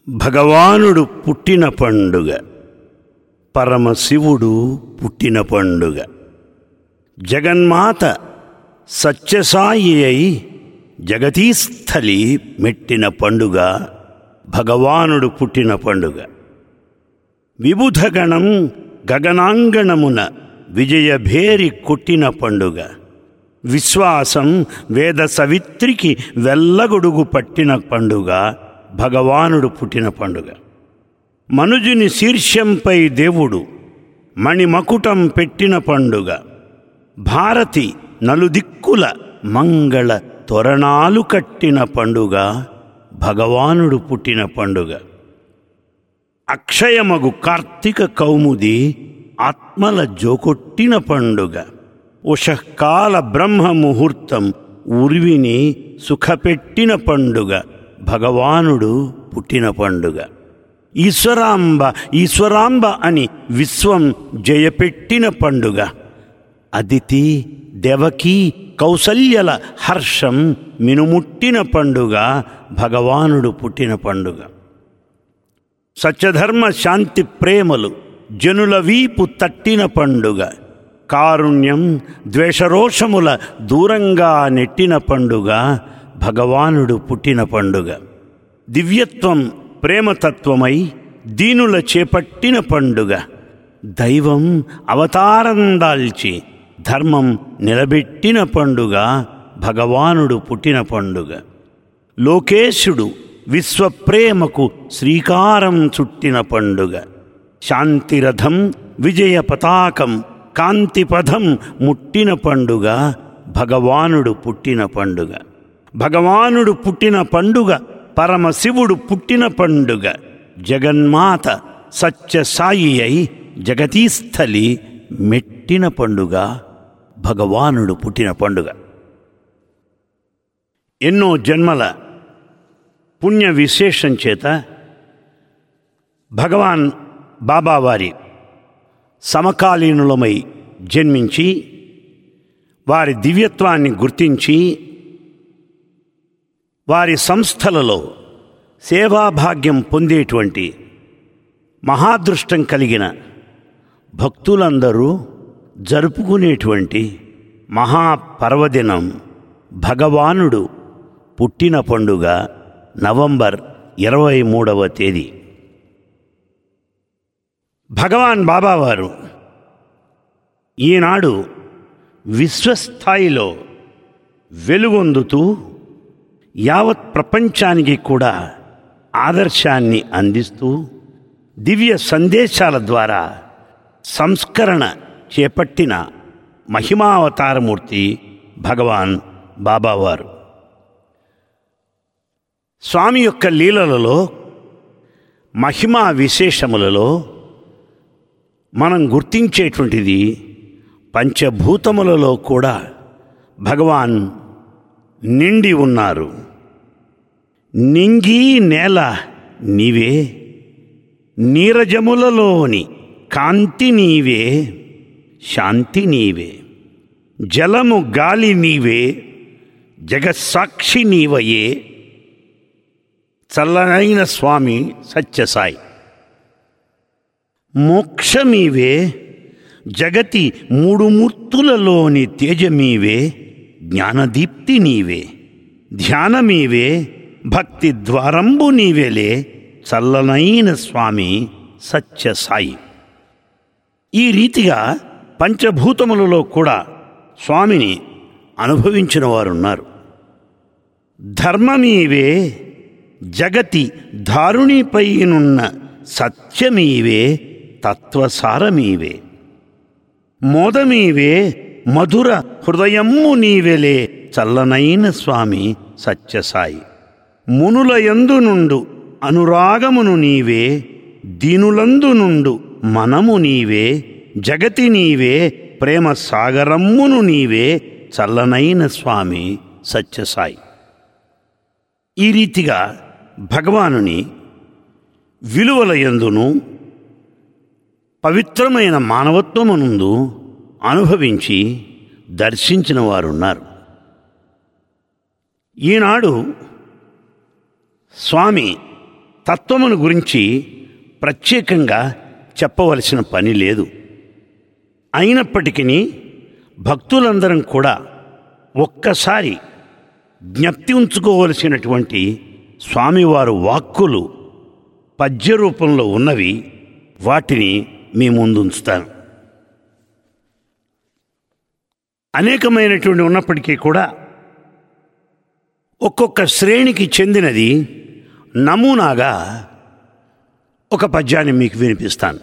భగవానుడు పుట్టిన పండుగ పరమశివుడు పుట్టిన పండుగ జగన్మాత సత్యసాయి అయి జగతీస్థలి మెట్టిన పండుగ భగవానుడు పుట్టిన పండుగ విబుధగణం గగనాంగణమున విజయభేరి కొట్టిన పండుగ విశ్వాసం వేద సవిత్రికి వెల్లగొడుగు పట్టిన పండుగ భగవానుడు పుట్టిన పండుగ మనుజుని శీర్షంపై దేవుడు మణిమకుటం పెట్టిన పండుగ భారతి నలుదిక్కుల మంగళ తొరణాలు కట్టిన పండుగ భగవానుడు పుట్టిన పండుగ అక్షయమగు కార్తీక కౌముది ఆత్మల జోకొట్టిన పండుగ ఉషకాల బ్రహ్మ ముహూర్తం ఉర్విని సుఖపెట్టిన పండుగ భగవానుడు పుట్టిన పండుగ ఈశ్వరాంబ ఈశ్వరాంబ అని విశ్వం జయపెట్టిన పండుగ అదితి దేవకి కౌసల్యల హర్షం మినుముట్టిన పండుగ భగవానుడు పుట్టిన పండుగ సత్యధర్మ శాంతి ప్రేమలు జనుల వీపు తట్టిన పండుగ కారుణ్యం ద్వేషరోషముల దూరంగా నెట్టిన పండుగ భగవానుడు పుట్టిన పండుగ దివ్యత్వం ప్రేమతత్వమై దీనుల చేపట్టిన పండుగ దైవం అవతారం దాల్చి ధర్మం నిలబెట్టిన పండుగ భగవానుడు పుట్టిన పండుగ లోకేశుడు విశ్వప్రేమకు శ్రీకారం చుట్టిన పండుగ శాంతిరథం విజయ పతాకం కాంతిపథం ముట్టిన పండుగ భగవానుడు పుట్టిన పండుగ భగవానుడు పుట్టిన పండుగ పరమశివుడు పుట్టిన పండుగ జగన్మాత సత్యసాయి అయి జగతీస్థలి మెట్టిన పండుగ భగవానుడు పుట్టిన పండుగ ఎన్నో జన్మల పుణ్య విశేషం చేత భగవాన్ బాబావారి సమకాలీనులమై జన్మించి వారి దివ్యత్వాన్ని గుర్తించి వారి సంస్థలలో సేవాభాగ్యం పొందేటువంటి మహాదృష్టం కలిగిన భక్తులందరూ జరుపుకునేటువంటి మహాపర్వదినం భగవానుడు పుట్టిన పండుగ నవంబర్ ఇరవై మూడవ తేదీ భగవాన్ బాబావారు ఈనాడు విశ్వస్థాయిలో వెలుగొందుతూ యావత్ ప్రపంచానికి కూడా ఆదర్శాన్ని అందిస్తూ దివ్య సందేశాల ద్వారా సంస్కరణ చేపట్టిన మహిమావతారమూర్తి భగవాన్ బాబావారు స్వామి యొక్క లీలలలో మహిమా విశేషములలో మనం గుర్తించేటువంటిది పంచభూతములలో కూడా భగవాన్ నిండి ఉన్నారు నింగి నేల నీవే నీరజములలోని కాంతి నీవే శాంతి నీవే జలము గాలి నీవే జగత్సాక్షి నీవయే చల్లనైన స్వామి సత్యసాయి మోక్షమీవే జగతి మూడు మూర్తులలోని తేజమీవే జ్ఞానదీప్తి నీవే ధ్యానమీవే భక్తి ద్వారంబు నీవేలే చల్లనైన స్వామి సత్యసాయి ఈ రీతిగా పంచభూతములలో కూడా స్వామిని అనుభవించిన వారున్నారు ధర్మమీవే జగతి దారుణిపైనున్న సత్యమీవే తత్వసారమీవే మోదమీవే మధుర హృదయమ్ము నీవెలే చల్లనైన స్వామి సత్యసాయి మునుల యందు నుండు అనురాగమును నీవే దీనులందు నుండు మనము నీవే జగతి నీవే ప్రేమ సాగరమ్మును నీవే చల్లనైన స్వామి సత్యసాయి ఈ రీతిగా భగవానుని విలువల యందును పవిత్రమైన మానవత్వమునందు అనుభవించి దర్శించిన వారున్నారు ఈనాడు స్వామి తత్వమును గురించి ప్రత్యేకంగా చెప్పవలసిన పని లేదు అయినప్పటికీ భక్తులందరం కూడా ఒక్కసారి జ్ఞప్తి ఉంచుకోవలసినటువంటి స్వామివారు వాక్కులు పద్య రూపంలో ఉన్నవి వాటిని మీ ముందు ఉంచుతాను అనేకమైనటువంటి ఉన్నప్పటికీ కూడా ఒక్కొక్క శ్రేణికి చెందినది నమూనాగా ఒక పద్యాన్ని మీకు వినిపిస్తాను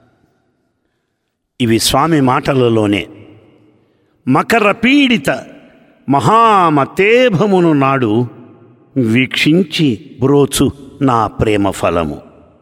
ఇవి స్వామి మాటలలోనే మకర పీడిత మహామతేభమును నాడు వీక్షించి బ్రోచు నా ప్రేమ ఫలము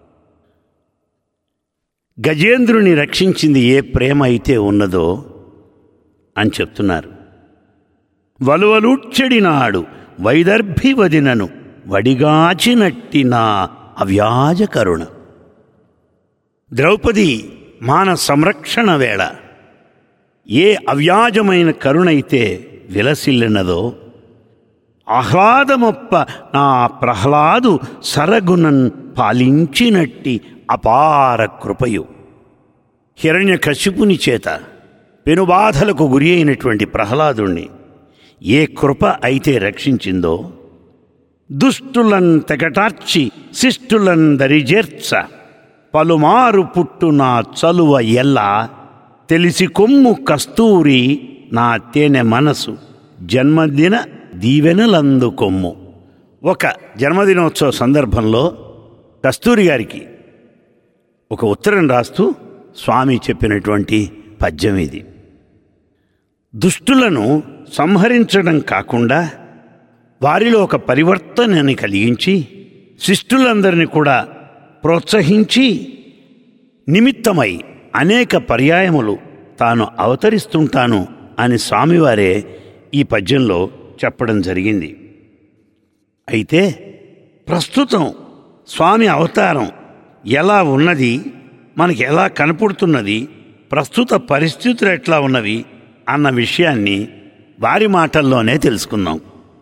గజేంద్రుని రక్షించింది ఏ ప్రేమ అయితే ఉన్నదో అని చెప్తున్నారు వలువలుచ్చడినాడు వైదర్భి వదినను వడిగాచినట్టి నా అవ్యాజ కరుణ ద్రౌపది మాన సంరక్షణ వేళ ఏ అవ్యాజమైన కరుణైతే విలసిల్లినదో ఆహ్లాదమొప్ప నా ప్రహ్లాదు సరగుణన్ పాలించినట్టి అపార కృపయు హిరణ్య కశిపుని చేత పెనుబాధలకు గురి అయినటువంటి ప్రహ్లాదుణ్ణి ఏ కృప అయితే రక్షించిందో దుష్టులన్ తెగటార్చి శిష్టులన్ దరిజేర్చ పలుమారు పుట్టు నా చలువ ఎల్లా తెలిసి కొమ్ము కస్తూరి నా తేనె మనసు జన్మదిన దీవెనలందు కొమ్ము ఒక జన్మదినోత్సవ సందర్భంలో కస్తూరి గారికి ఒక ఉత్తరం రాస్తూ స్వామి చెప్పినటువంటి పద్యం ఇది దుష్టులను సంహరించడం కాకుండా వారిలో ఒక పరివర్తనని కలిగించి శిష్టులందరినీ కూడా ప్రోత్సహించి నిమిత్తమై అనేక పర్యాయములు తాను అవతరిస్తుంటాను అని స్వామివారే ఈ పద్యంలో చెప్పడం జరిగింది అయితే ప్రస్తుతం స్వామి అవతారం ఎలా ఉన్నది మనకి ఎలా కనపడుతున్నది ప్రస్తుత పరిస్థితులు ఎట్లా ఉన్నవి అన్న విషయాన్ని వారి మాటల్లోనే తెలుసుకుందాం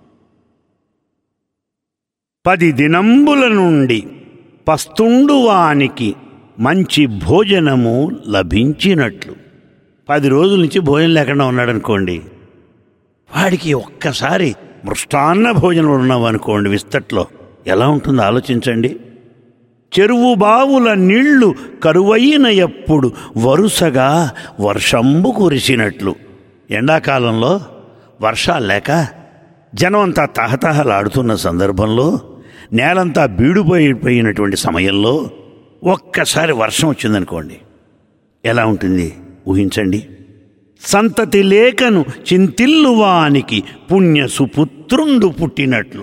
పది దినంబుల నుండి పస్తుండువానికి మంచి భోజనము లభించినట్లు పది రోజుల నుంచి భోజనం లేకుండా ఉన్నాడు అనుకోండి వాడికి ఒక్కసారి మృష్టాన్న భోజనం ఉన్నామనుకోండి విస్తట్లో ఎలా ఉంటుందో ఆలోచించండి చెరువు బావుల నీళ్లు కరువైన ఎప్పుడు వరుసగా వర్షంబు కురిసినట్లు ఎండాకాలంలో వర్షాలు లేక జనమంతా తహతహలాడుతున్న సందర్భంలో నేలంతా బీడుపోయిపోయినటువంటి సమయంలో ఒక్కసారి వర్షం వచ్చిందనుకోండి ఎలా ఉంటుంది ఊహించండి సంతతి లేఖను చింతిల్లువానికి పుణ్య సుపుత్రుండు పుట్టినట్లు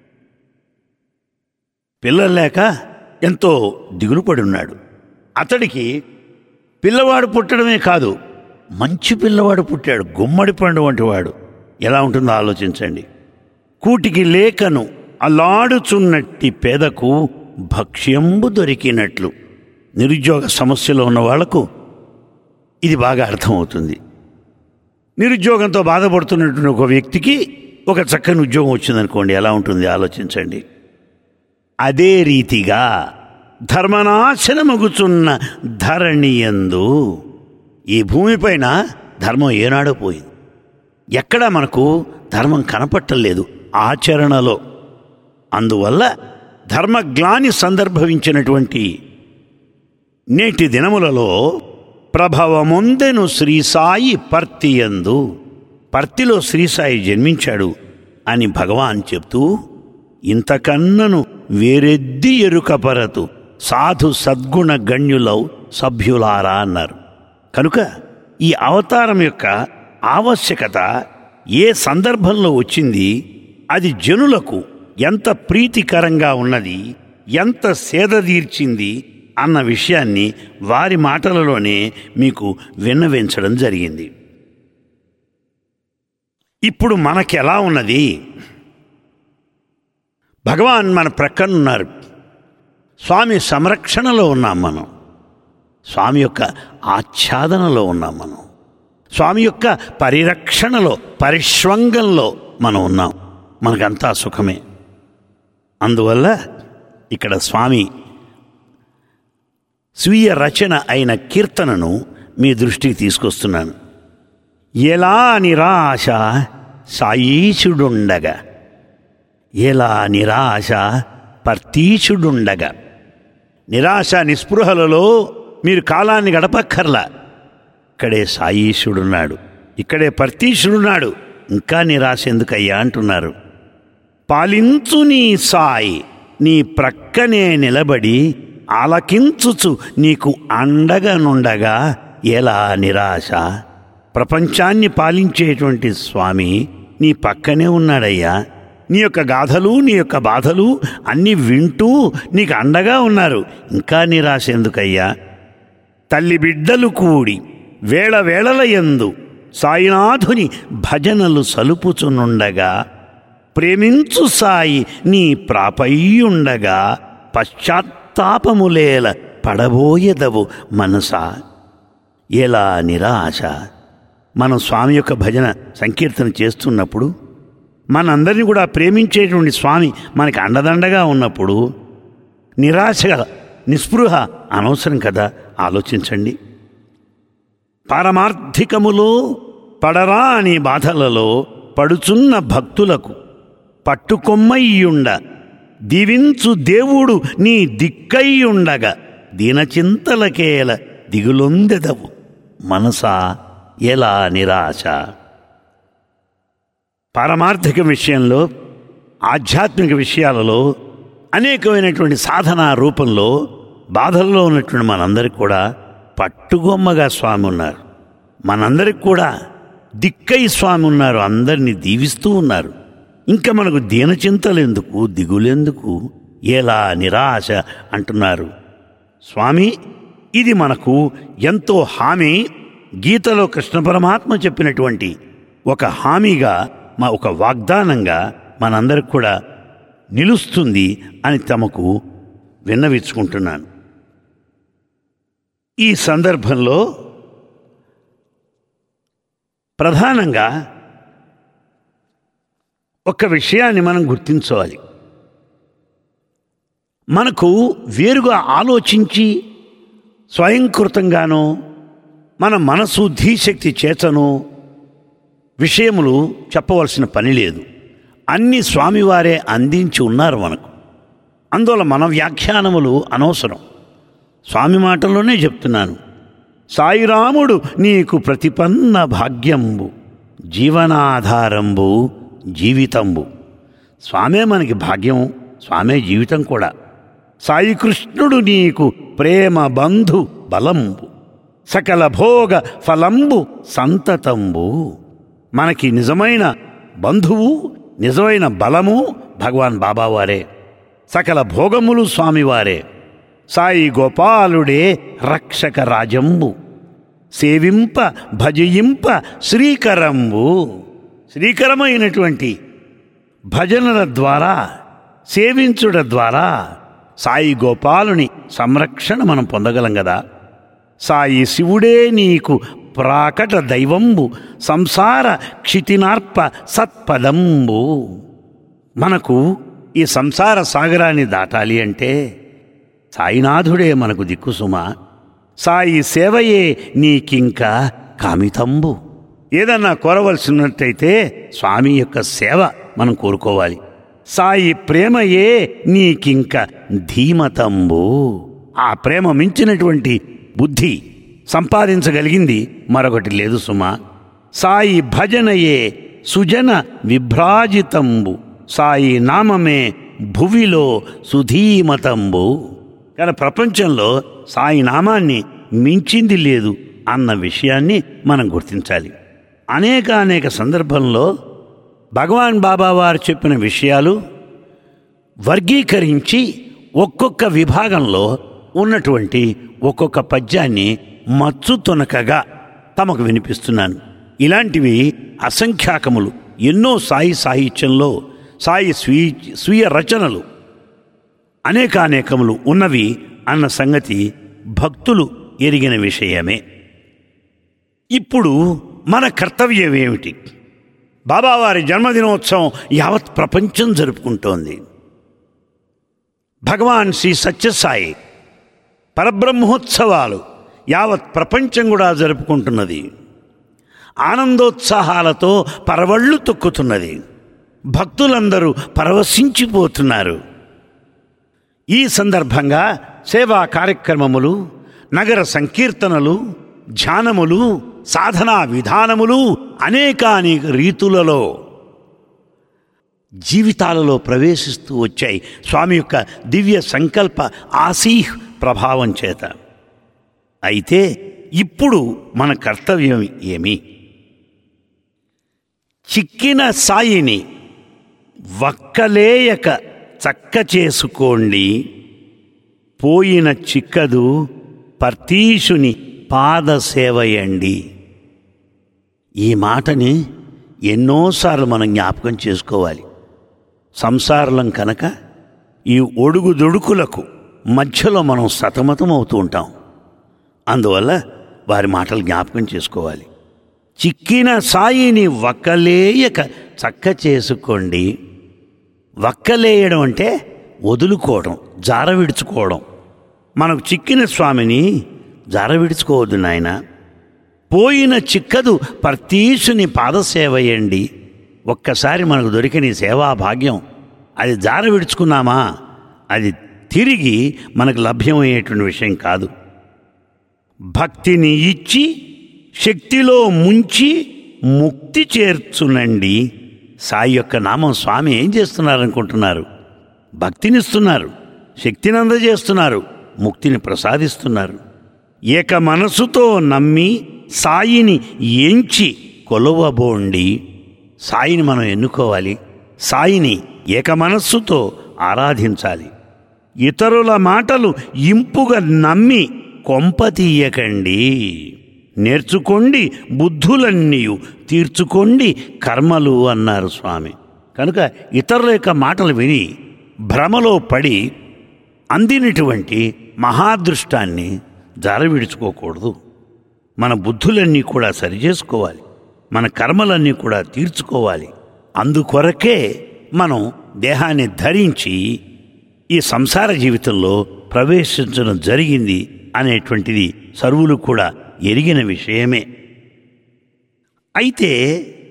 పిల్లలు లేక ఎంతో దిగులు పడి ఉన్నాడు అతడికి పిల్లవాడు పుట్టడమే కాదు మంచి పిల్లవాడు పుట్టాడు గుమ్మడి పండు వంటి వాడు ఎలా ఉంటుందో ఆలోచించండి కూటికి లేఖను అలాడుచున్నట్టి పేదకు భక్ష్యంబు దొరికినట్లు నిరుద్యోగ సమస్యలో ఉన్న వాళ్లకు ఇది బాగా అర్థమవుతుంది నిరుద్యోగంతో బాధపడుతున్నటువంటి ఒక వ్యక్తికి ఒక చక్కని ఉద్యోగం వచ్చిందనుకోండి ఎలా ఉంటుంది ఆలోచించండి అదే రీతిగా ధర్మనాశనమగుచున్న ధరణియందు ఈ భూమిపైన ధర్మం ఏనాడో పోయింది ఎక్కడా మనకు ధర్మం కనపట్టలేదు ఆచరణలో అందువల్ల ధర్మగ్లాని సందర్భవించినటువంటి నేటి దినములలో ప్రభవముందెను శ్రీసాయి పర్తియందు పర్తిలో శ్రీసాయి జన్మించాడు అని భగవాన్ చెప్తూ ఇంతకన్నను వేరెద్ది ఎరుకపరతు సాధు సద్గుణ గణ్యులౌ సభ్యులారా అన్నారు కనుక ఈ అవతారం యొక్క ఆవశ్యకత ఏ సందర్భంలో వచ్చింది అది జనులకు ఎంత ప్రీతికరంగా ఉన్నది ఎంత సేదతీర్చింది అన్న విషయాన్ని వారి మాటలలోనే మీకు విన్నవించడం జరిగింది ఇప్పుడు మనకి ఎలా ఉన్నది భగవాన్ మన ప్రక్కన ఉన్నారు స్వామి సంరక్షణలో ఉన్నాం మనం స్వామి యొక్క ఆచ్ఛాదనలో ఉన్నాం మనం స్వామి యొక్క పరిరక్షణలో పరిష్వంగంలో మనం ఉన్నాం మనకంతా సుఖమే అందువల్ల ఇక్కడ స్వామి స్వీయ రచన అయిన కీర్తనను మీ దృష్టికి తీసుకొస్తున్నాను ఎలా నిరాశ సాయీచుడుండగా ఎలా నిరాశ పర్తీచుడుండగా నిరాశ నిస్పృహలలో మీరు కాలాన్ని గడపక్కర్లా ఇక్కడే సాయీశుడున్నాడు ఇక్కడే పర్తీశుడున్నాడు ఇంకా నిరాశ ఎందుకయ్యా అంటున్నారు పాలించు నీ సాయి నీ ప్రక్కనే నిలబడి ఆలకించుచు నీకు అండగా నుండగా ఎలా నిరాశ ప్రపంచాన్ని పాలించేటువంటి స్వామి నీ పక్కనే ఉన్నాడయ్యా నీ యొక్క గాథలు నీ యొక్క బాధలు అన్నీ వింటూ నీకు అండగా ఉన్నారు ఇంకా నిరాశ ఎందుకయ్యా తల్లి బిడ్డలు కూడి వేళ వేళల యందు సాయినాథుని భజనలు సలుపుచునుండగా ప్రేమించు సాయి నీ ప్రాపయ్యుండగా పశ్చాత్తాపములేల పడబోయెదవు మనసా ఎలా నిరాశ మనం స్వామి యొక్క భజన సంకీర్తన చేస్తున్నప్పుడు మనందరినీ కూడా ప్రేమించేటువంటి స్వామి మనకి అండదండగా ఉన్నప్పుడు నిరాశగా నిస్పృహ అనవసరం కదా ఆలోచించండి పారమార్థికములో పడరా అని బాధలలో పడుచున్న భక్తులకు పట్టుకొమ్మయ్యుండ దీవించు దేవుడు నీ దిక్కయ్యుండగా దీనచింతలకేల దిగులొందెదవు మనసా ఎలా నిరాశ పారమార్థిక విషయంలో ఆధ్యాత్మిక విషయాలలో అనేకమైనటువంటి సాధన రూపంలో బాధల్లో ఉన్నటువంటి మనందరికి కూడా పట్టుగొమ్మగా స్వామి ఉన్నారు మనందరికి కూడా దిక్కై స్వామి ఉన్నారు అందరినీ దీవిస్తూ ఉన్నారు ఇంకా మనకు దీనచింతలెందుకు దిగులెందుకు ఎలా నిరాశ అంటున్నారు స్వామి ఇది మనకు ఎంతో హామీ గీతలో కృష్ణ పరమాత్మ చెప్పినటువంటి ఒక హామీగా మా ఒక వాగ్దానంగా మనందరికి కూడా నిలుస్తుంది అని తమకు విన్నవించుకుంటున్నాను ఈ సందర్భంలో ప్రధానంగా ఒక విషయాన్ని మనం గుర్తించాలి మనకు వేరుగా ఆలోచించి స్వయంకృతంగానో మన మనసు ధీశక్తి చేతను విషయములు చెప్పవలసిన పని లేదు అన్ని స్వామివారే అందించి ఉన్నారు మనకు అందువల్ల మన వ్యాఖ్యానములు అనవసరం స్వామి మాటల్లోనే చెప్తున్నాను సాయిరాముడు నీకు ప్రతిపన్న భాగ్యంబు జీవనాధారంబు జీవితంబు స్వామే మనకి భాగ్యం స్వామే జీవితం కూడా సాయి కృష్ణుడు నీకు ప్రేమ బంధు బలంబు సకల భోగ ఫలంబు సంతతంబు మనకి నిజమైన బంధువు నిజమైన బలము భగవాన్ బాబావారే సకల భోగములు స్వామివారే సాయి గోపాలుడే రక్షక రాజంబు సేవింప భజయింప శ్రీకరంబు శ్రీకరమైనటువంటి భజనల ద్వారా సేవించుట ద్వారా సాయి గోపాలుని సంరక్షణ మనం పొందగలం కదా సాయి శివుడే నీకు ప్రాకట దైవంబు సంసార క్షితినార్ప సత్పదంబు మనకు ఈ సంసార సాగరాన్ని దాటాలి అంటే సాయినాథుడే మనకు దిక్కుసుమా సాయి సేవయే నీకింక కామితంబు ఏదన్నా కోరవలసినట్టయితే స్వామి యొక్క సేవ మనం కోరుకోవాలి సాయి ప్రేమయే నీకింక ధీమతంబు ఆ ప్రేమ మించినటువంటి బుద్ధి సంపాదించగలిగింది మరొకటి లేదు సుమా సాయి భజనయే సుజన విభ్రాజితంబు సాయి నామమే భువిలో సుధీమతంబు కానీ ప్రపంచంలో సాయి నామాన్ని మించింది లేదు అన్న విషయాన్ని మనం గుర్తించాలి అనేక అనేక సందర్భంలో భగవాన్ బాబా వారు చెప్పిన విషయాలు వర్గీకరించి ఒక్కొక్క విభాగంలో ఉన్నటువంటి ఒక్కొక్క పద్యాన్ని మచ్చు తొనకగా తమకు వినిపిస్తున్నాను ఇలాంటివి అసంఖ్యాకములు ఎన్నో సాయి సాహిత్యంలో సాయి స్వీ స్వీయ రచనలు అనేకానేకములు ఉన్నవి అన్న సంగతి భక్తులు ఎరిగిన విషయమే ఇప్పుడు మన కర్తవ్యం ఏమిటి బాబావారి జన్మదినోత్సవం యావత్ ప్రపంచం జరుపుకుంటోంది భగవాన్ శ్రీ సత్యసాయి పరబ్రహ్మోత్సవాలు యావత్ ప్రపంచం కూడా జరుపుకుంటున్నది ఆనందోత్సాహాలతో పరవళ్ళు తొక్కుతున్నది భక్తులందరూ పరవశించిపోతున్నారు ఈ సందర్భంగా సేవా కార్యక్రమములు నగర సంకీర్తనలు ధ్యానములు సాధనా విధానములు అనేకానేక రీతులలో జీవితాలలో ప్రవేశిస్తూ వచ్చాయి స్వామి యొక్క దివ్య సంకల్ప ఆసీహ్ ప్రభావం చేత అయితే ఇప్పుడు మన కర్తవ్యం ఏమి చిక్కిన సాయిని వక్కలేయక చక్క చేసుకోండి పోయిన చిక్కదు పర్తీషుని పాదసేవయండి ఈ మాటని ఎన్నోసార్లు మనం జ్ఞాపకం చేసుకోవాలి సంసారం కనుక ఈ ఒడుగు దొడుకులకు మధ్యలో మనం సతమతం అవుతూ ఉంటాం అందువల్ల వారి మాటలు జ్ఞాపకం చేసుకోవాలి చిక్కిన సాయిని వక్కలేయక చక్క చేసుకోండి వక్కలేయడం అంటే వదులుకోవడం జార విడుచుకోవడం మనకు చిక్కిన స్వామిని జార విడుచుకోవద్దు నాయన పోయిన చిక్కదు పర్తీషుని పాదసేవయండి ఒక్కసారి మనకు దొరికిన ఈ సేవా భాగ్యం అది జార విడుచుకున్నామా అది తిరిగి మనకు లభ్యమయ్యేటువంటి విషయం కాదు భక్తిని ఇచ్చి శక్తిలో ముంచి ముక్తి చేర్చునండి సాయి యొక్క నామం స్వామి ఏం చేస్తున్నారనుకుంటున్నారు భక్తినిస్తున్నారు శక్తిని అందజేస్తున్నారు ముక్తిని ప్రసాదిస్తున్నారు ఏక మనసుతో నమ్మి సాయిని ఎంచి కొలవబోండి సాయిని మనం ఎన్నుకోవాలి సాయిని ఏక మనస్సుతో ఆరాధించాలి ఇతరుల మాటలు ఇంపుగా నమ్మి కొంపతీయకండి నేర్చుకోండి బుద్ధులన్నీ తీర్చుకోండి కర్మలు అన్నారు స్వామి కనుక ఇతరుల యొక్క మాటలు విని భ్రమలో పడి అందినటువంటి మహాదృష్టాన్ని జారవిడుచుకోకూడదు మన బుద్ధులన్నీ కూడా సరిచేసుకోవాలి మన కర్మలన్నీ కూడా తీర్చుకోవాలి అందుకొరకే మనం దేహాన్ని ధరించి ఈ సంసార జీవితంలో ప్రవేశించడం జరిగింది అనేటువంటిది సర్వులు కూడా ఎరిగిన విషయమే అయితే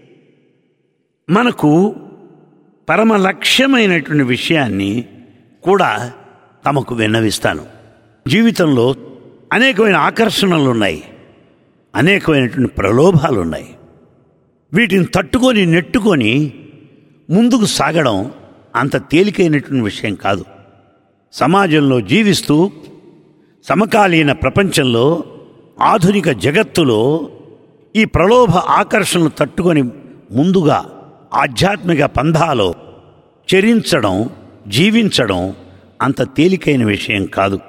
మనకు పరమ లక్ష్యమైనటువంటి విషయాన్ని కూడా తమకు విన్నవిస్తాను జీవితంలో అనేకమైన ఆకర్షణలు ఉన్నాయి అనేకమైనటువంటి ప్రలోభాలు ఉన్నాయి వీటిని తట్టుకొని నెట్టుకొని ముందుకు సాగడం అంత తేలికైనటువంటి విషయం కాదు సమాజంలో జీవిస్తూ సమకాలీన ప్రపంచంలో ఆధునిక జగత్తులో ఈ ప్రలోభ ఆకర్షణలు తట్టుకొని ముందుగా ఆధ్యాత్మిక పంధాలో చరించడం జీవించడం అంత తేలికైన విషయం కాదు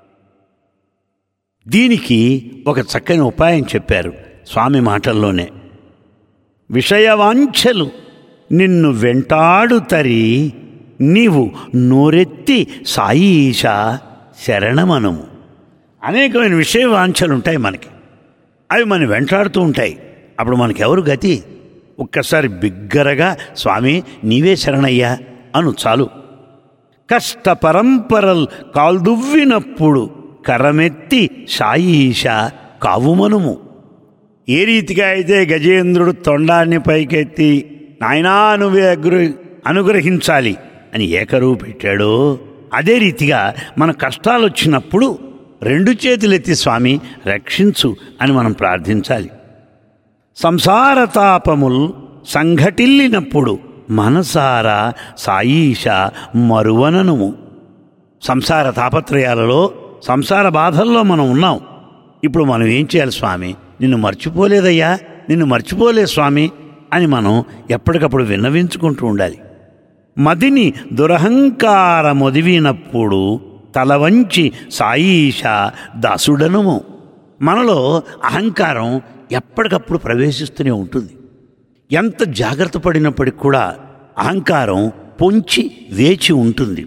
దీనికి ఒక చక్కని ఉపాయం చెప్పారు స్వామి మాటల్లోనే విషయవాంఛలు నిన్ను వెంటాడుతరి నీవు నోరెత్తి సాయీష శరణమనము అనేకమైన విషయ వాంఛలు ఉంటాయి మనకి అవి మన వెంటాడుతూ ఉంటాయి అప్పుడు మనకెవరు గతి ఒక్కసారి బిగ్గరగా స్వామి నీవే శరణయ్యా అను చాలు కష్ట పరంపరల్ కాల్దువ్వినప్పుడు కరమెత్తి సాయీష కావుమనుము ఏ రీతిగా అయితే గజేంద్రుడు తొండాన్ని పైకెత్తి నాయనా నువ్వే అగ్ర అనుగ్రహించాలి అని ఏకరువు పెట్టాడో అదే రీతిగా మన కష్టాలు వచ్చినప్పుడు రెండు చేతులెత్తి స్వామి రక్షించు అని మనం ప్రార్థించాలి సంసార తాపముల్ సంఘటిల్లినప్పుడు మనసారా సాయీష మరువననుము సంసార తాపత్రయాలలో సంసార బాధల్లో మనం ఉన్నాం ఇప్పుడు మనం ఏం చేయాలి స్వామి నిన్ను మర్చిపోలేదయ్యా నిన్ను మర్చిపోలే స్వామి అని మనం ఎప్పటికప్పుడు విన్నవించుకుంటూ ఉండాలి మదిని దురహంకారమొదివినప్పుడు తల వంచి సాయీష దాసుడనుము మనలో అహంకారం ఎప్పటికప్పుడు ప్రవేశిస్తూనే ఉంటుంది ఎంత జాగ్రత్త పడినప్పటికి కూడా అహంకారం పొంచి వేచి ఉంటుంది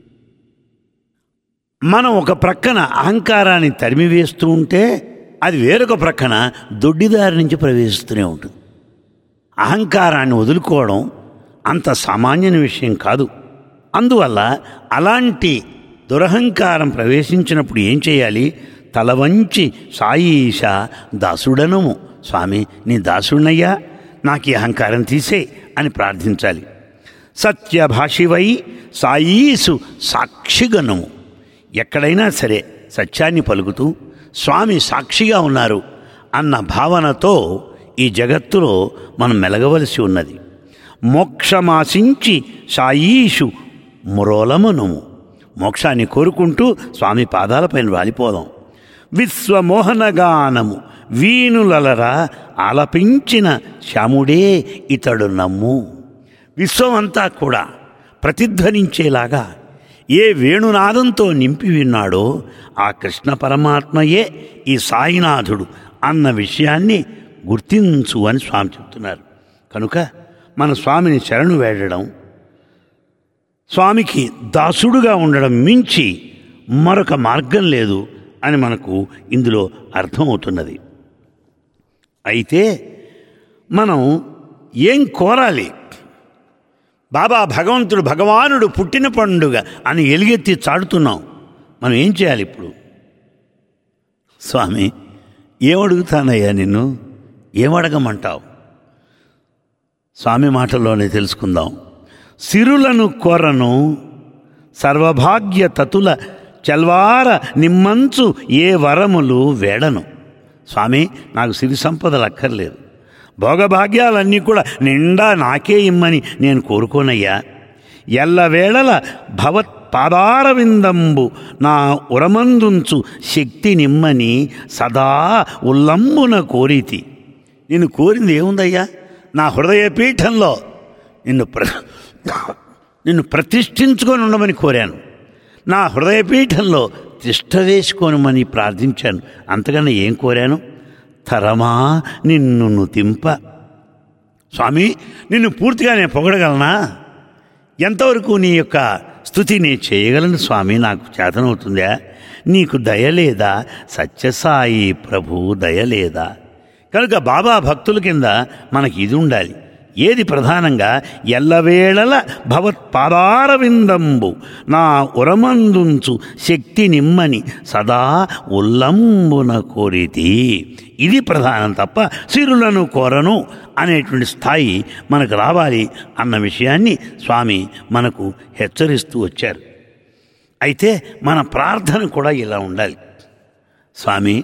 మనం ఒక ప్రక్కన అహంకారాన్ని తరిమివేస్తూ ఉంటే అది వేరొక ప్రక్కన దొడ్డిదారి నుంచి ప్రవేశిస్తూనే ఉంటుంది అహంకారాన్ని వదులుకోవడం అంత సామాన్యమైన విషయం కాదు అందువల్ల అలాంటి దురహంకారం ప్రవేశించినప్పుడు ఏం చేయాలి తల వంచి సాయీష దాసుడనము స్వామి నీ దాసుడనయ్యా నాకు ఈ అహంకారం తీసే అని ప్రార్థించాలి సత్యభాషివై సాయీసు సాక్షిగణము ఎక్కడైనా సరే సత్యాన్ని పలుకుతూ స్వామి సాక్షిగా ఉన్నారు అన్న భావనతో ఈ జగత్తులో మనం మెలగవలసి ఉన్నది మోక్షమాశించి సాయీషు మురోలమనుము మోక్షాన్ని కోరుకుంటూ స్వామి పాదాలపైన వాలిపోదాం విశ్వమోహనగానము వీణులలరా ఆలపించిన శ్యాముడే ఇతడు నమ్ము విశ్వమంతా కూడా ప్రతిధ్వనించేలాగా ఏ వేణునాదంతో నింపి విన్నాడో ఆ కృష్ణ పరమాత్మయే ఈ సాయినాథుడు అన్న విషయాన్ని గుర్తించు అని స్వామి చెప్తున్నారు కనుక మన స్వామిని శరణు వేడడం స్వామికి దాసుడుగా ఉండడం మించి మరొక మార్గం లేదు అని మనకు ఇందులో అర్థమవుతున్నది అయితే మనం ఏం కోరాలి బాబా భగవంతుడు భగవానుడు పుట్టిన పండుగ అని ఎలుగెత్తి చాడుతున్నాం మనం ఏం చేయాలి ఇప్పుడు స్వామి ఏమడుగుతానయ్యా నిన్ను ఏమడగమంటావు స్వామి మాటల్లోనే తెలుసుకుందాం సిరులను కొరను సర్వభాగ్య తతుల చల్వార నిమ్మంచు ఏ వరములు వేడను స్వామి నాకు సిరి సంపదలు అక్కర్లేదు భోగభాగ్యాలన్నీ కూడా నిండా నాకే ఇమ్మని నేను కోరుకోనయ్యా ఎల్లవేళల భవత్ పాదారవిందంబు నా ఉరమందుంచు శక్తి నిమ్మని సదా ఉల్లంబున కోరితి నిన్ను కోరింది ఏముందయ్యా నా హృదయ పీఠంలో నిన్ను ప్ర నిన్ను ప్రతిష్ఠించుకొని ఉండమని కోరాను నా హృదయపీఠంలో తిష్ట వేసుకోనమని ప్రార్థించాను అంతకన్నా ఏం కోరాను తరమా నిన్ను నుతింప స్వామి నిన్ను పూర్తిగా నేను పొగడగలనా ఎంతవరకు నీ యొక్క స్థుతి నేను చేయగలను స్వామి నాకు చేతనవుతుందా నీకు దయలేదా సత్యసాయి ప్రభు దయలేదా కనుక బాబా భక్తుల కింద మనకి ఇది ఉండాలి ఏది ప్రధానంగా ఎల్లవేళల భవత్పాదారవిందంబు నా ఉరమందుంచు శక్తి నిమ్మని సదా ఉల్లంబున కోరితి ఇది ప్రధానం తప్ప సిరులను కోరను అనేటువంటి స్థాయి మనకు రావాలి అన్న విషయాన్ని స్వామి మనకు హెచ్చరిస్తూ వచ్చారు అయితే మన ప్రార్థన కూడా ఇలా ఉండాలి స్వామి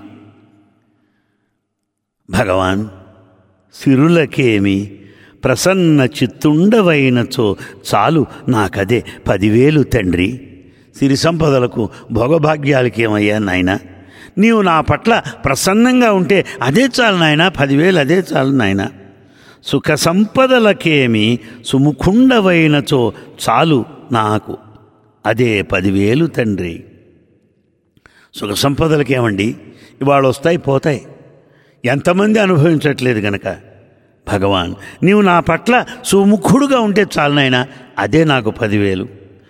భగవాన్ సిరులకేమి ప్రసన్న చిత్తుండవైనచో చాలు నాకదే పదివేలు తండ్రి సిరి సంపదలకు భోగభాగ్యాలకేమయ్యా నాయన నీవు నా పట్ల ప్రసన్నంగా ఉంటే అదే చాలు నాయన పదివేలు అదే చాలు నాయన సుఖ సంపదలకేమి సుముఖుండవైనచో చాలు నాకు అదే పదివేలు తండ్రి సుఖ సంపదలకేమండి ఇవాళ వస్తాయి పోతాయి ఎంతమంది అనుభవించట్లేదు గనక భగవాన్ నీవు నా పట్ల సుముఖుడుగా ఉంటే చాలు నాయనా అదే నాకు పదివేలు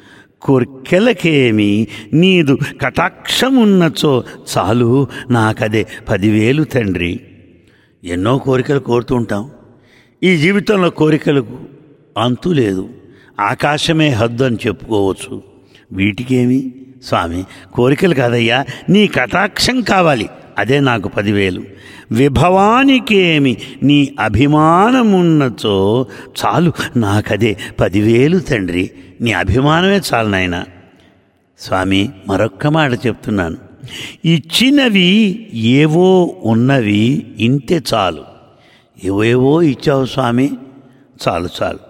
కోర్కెలకేమి నీదు కటాక్షమున్నచో చాలు నాకదే పదివేలు తండ్రి ఎన్నో కోరికలు కోరుతూ ఉంటాం ఈ జీవితంలో కోరికలకు అంతు లేదు ఆకాశమే హద్దు అని చెప్పుకోవచ్చు వీటికేమి స్వామి కోరికలు కాదయ్యా నీ కటాక్షం కావాలి అదే నాకు పదివేలు విభవానికేమి నీ అభిమానమున్నచో చాలు నాకదే పదివేలు తండ్రి నీ అభిమానమే చాలు నాయన స్వామి మరొక్క మాట చెప్తున్నాను ఇచ్చినవి ఏవో ఉన్నవి ఇంతే చాలు ఏవేవో ఇచ్చావు స్వామి చాలు చాలు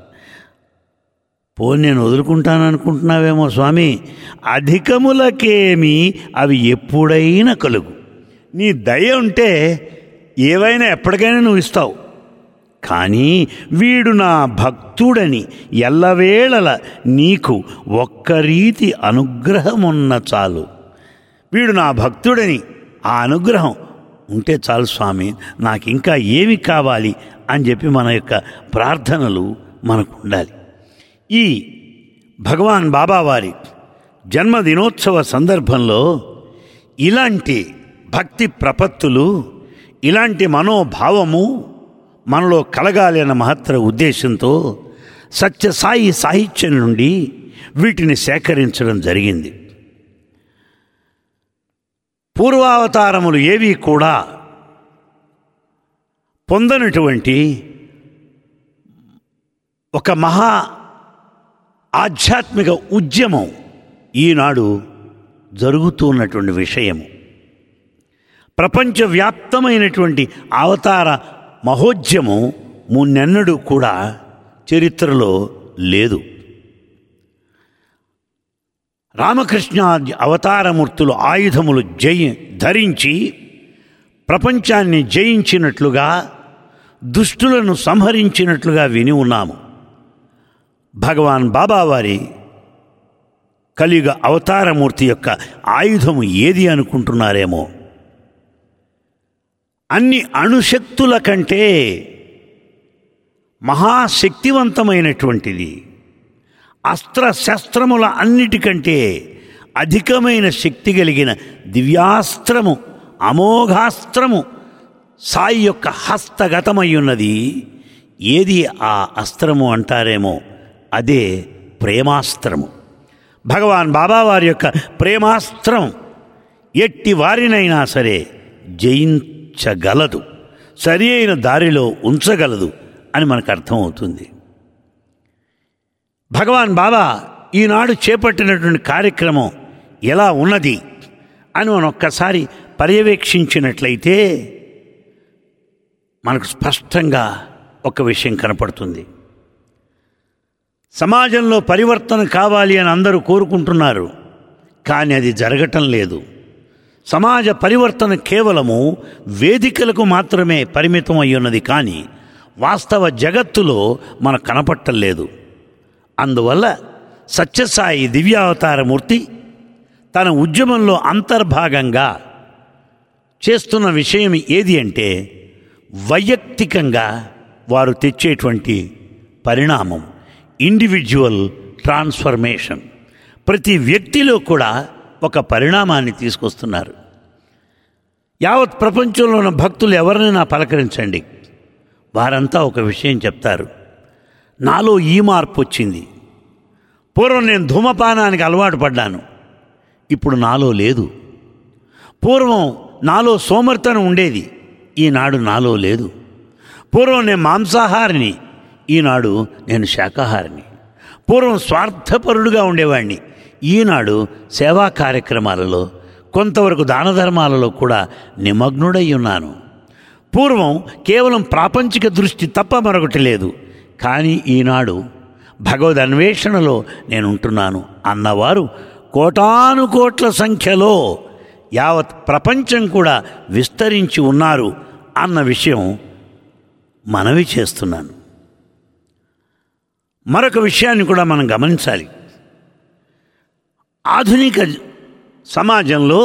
పో నేను వదులుకుంటాను అనుకుంటున్నావేమో స్వామి అధికములకేమి అవి ఎప్పుడైనా కలుగు నీ దయ ఉంటే ఏవైనా ఎప్పటికైనా నువ్వు ఇస్తావు కానీ వీడు నా భక్తుడని ఎల్లవేళల నీకు ఒక్క రీతి అనుగ్రహమున్న చాలు వీడు నా భక్తుడని ఆ అనుగ్రహం ఉంటే చాలు స్వామి నాకు ఇంకా ఏమి కావాలి అని చెప్పి మన యొక్క ప్రార్థనలు మనకు ఉండాలి ఈ భగవాన్ బాబావారి జన్మదినోత్సవ సందర్భంలో ఇలాంటి భక్తి ప్రపత్తులు ఇలాంటి మనోభావము మనలో కలగాలి అన్న మహత్తర ఉద్దేశంతో సత్యసాయి సాహిత్యం నుండి వీటిని సేకరించడం జరిగింది పూర్వావతారములు ఏవి కూడా పొందనటువంటి ఒక మహా ఆధ్యాత్మిక ఉద్యమం ఈనాడు జరుగుతున్నటువంటి విషయము ప్రపంచవ్యాప్తమైనటువంటి అవతార మహోద్యమం మున్నెన్నడూ కూడా చరిత్రలో లేదు రామకృష్ణ అవతారమూర్తులు ఆయుధములు జయి ధరించి ప్రపంచాన్ని జయించినట్లుగా దుష్టులను సంహరించినట్లుగా విని ఉన్నాము భగవాన్ బాబావారి కలియుగ అవతారమూర్తి యొక్క ఆయుధము ఏది అనుకుంటున్నారేమో అన్ని అణుశక్తుల కంటే మహాశక్తివంతమైనటువంటిది అస్త్ర శస్త్రముల అన్నిటికంటే అధికమైన శక్తి కలిగిన దివ్యాస్త్రము అమోఘాస్త్రము సాయి యొక్క హస్తగతమై ఉన్నది ఏది ఆ అస్త్రము అంటారేమో అదే ప్రేమాస్త్రము భగవాన్ బాబావారి యొక్క ప్రేమాస్త్రం ఎట్టి వారినైనా సరే జయించగలదు సరి అయిన దారిలో ఉంచగలదు అని మనకు అర్థమవుతుంది భగవాన్ బాబా ఈనాడు చేపట్టినటువంటి కార్యక్రమం ఎలా ఉన్నది అని మనం ఒక్కసారి పర్యవేక్షించినట్లయితే మనకు స్పష్టంగా ఒక విషయం కనపడుతుంది సమాజంలో పరివర్తన కావాలి అని అందరూ కోరుకుంటున్నారు కానీ అది జరగటం లేదు సమాజ పరివర్తన కేవలము వేదికలకు మాత్రమే పరిమితం అయ్యున్నది కానీ వాస్తవ జగత్తులో మనకు కనపట్టలేదు అందువల్ల సత్యసాయి దివ్యావతారమూర్తి తన ఉద్యమంలో అంతర్భాగంగా చేస్తున్న విషయం ఏది అంటే వైయక్తికంగా వారు తెచ్చేటువంటి పరిణామం ఇండివిజువల్ ట్రాన్స్ఫర్మేషన్ ప్రతి వ్యక్తిలో కూడా ఒక పరిణామాన్ని తీసుకొస్తున్నారు యావత్ ప్రపంచంలో ఉన్న భక్తులు ఎవరినైనా పలకరించండి వారంతా ఒక విషయం చెప్తారు నాలో ఈ మార్పు వచ్చింది పూర్వం నేను ధూమపానానికి అలవాటు పడ్డాను ఇప్పుడు నాలో లేదు పూర్వం నాలో సోమర్తనం ఉండేది ఈనాడు నాలో లేదు పూర్వం నేను మాంసాహారిని ఈనాడు నేను శాకాహారిని పూర్వం స్వార్థపరుడుగా ఉండేవాడిని ఈనాడు సేవా కార్యక్రమాలలో కొంతవరకు దాన ధర్మాలలో కూడా నిమగ్నుడై ఉన్నాను పూర్వం కేవలం ప్రాపంచిక దృష్టి తప్ప మరొకటి లేదు కానీ ఈనాడు భగవద్ అన్వేషణలో నేను ఉంటున్నాను అన్నవారు కోటాను కోట్ల సంఖ్యలో యావత్ ప్రపంచం కూడా విస్తరించి ఉన్నారు అన్న విషయం మనవి చేస్తున్నాను మరొక విషయాన్ని కూడా మనం గమనించాలి ఆధునిక సమాజంలో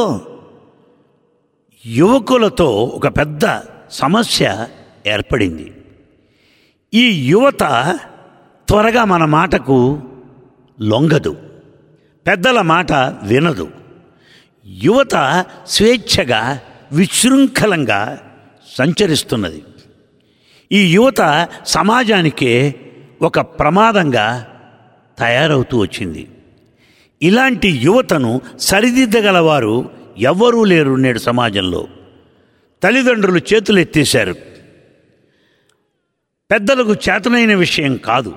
యువకులతో ఒక పెద్ద సమస్య ఏర్పడింది ఈ యువత త్వరగా మన మాటకు లొంగదు పెద్దల మాట వినదు యువత స్వేచ్ఛగా విశృంఖలంగా సంచరిస్తున్నది ఈ యువత సమాజానికే ఒక ప్రమాదంగా తయారవుతూ వచ్చింది ఇలాంటి యువతను సరిదిద్దగలవారు ఎవ్వరూ లేరు నేడు సమాజంలో తల్లిదండ్రులు చేతులు ఎత్తేశారు పెద్దలకు చేతనైన విషయం కాదు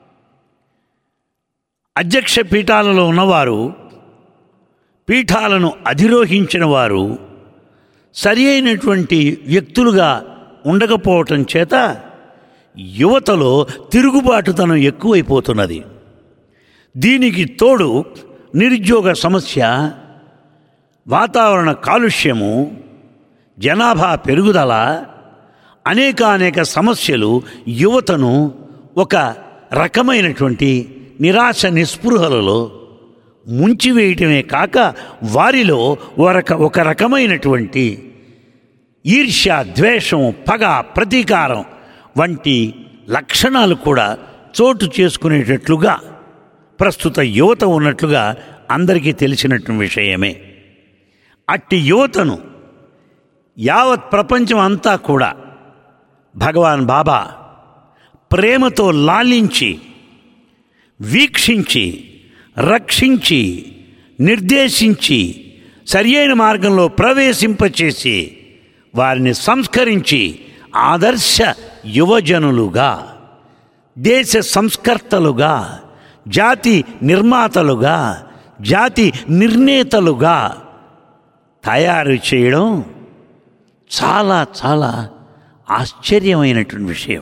అధ్యక్ష పీఠాలలో ఉన్నవారు పీఠాలను అధిరోహించిన వారు సరి అయినటువంటి వ్యక్తులుగా ఉండకపోవటం చేత యువతలో తిరుగుబాటుతనం ఎక్కువైపోతున్నది దీనికి తోడు నిరుద్యోగ సమస్య వాతావరణ కాలుష్యము జనాభా పెరుగుదల అనేక అనేక సమస్యలు యువతను ఒక రకమైనటువంటి నిరాశ నిస్పృహలలో ముంచివేయటమే కాక వారిలో ఒక ఒక రకమైనటువంటి ఈర్ష్య ద్వేషం పగ ప్రతీకారం వంటి లక్షణాలు కూడా చోటు చేసుకునేటట్లుగా ప్రస్తుత యువత ఉన్నట్లుగా అందరికీ తెలిసినటువంటి విషయమే అట్టి యువతను యావత్ ప్రపంచం అంతా కూడా భగవాన్ బాబా ప్రేమతో లాలించి వీక్షించి రక్షించి నిర్దేశించి సరి అయిన మార్గంలో ప్రవేశింపచేసి వారిని సంస్కరించి ఆదర్శ యువజనులుగా దేశ సంస్కర్తలుగా జాతి నిర్మాతలుగా జాతి నిర్ణేతలుగా తయారు చేయడం చాలా చాలా ఆశ్చర్యమైనటువంటి విషయం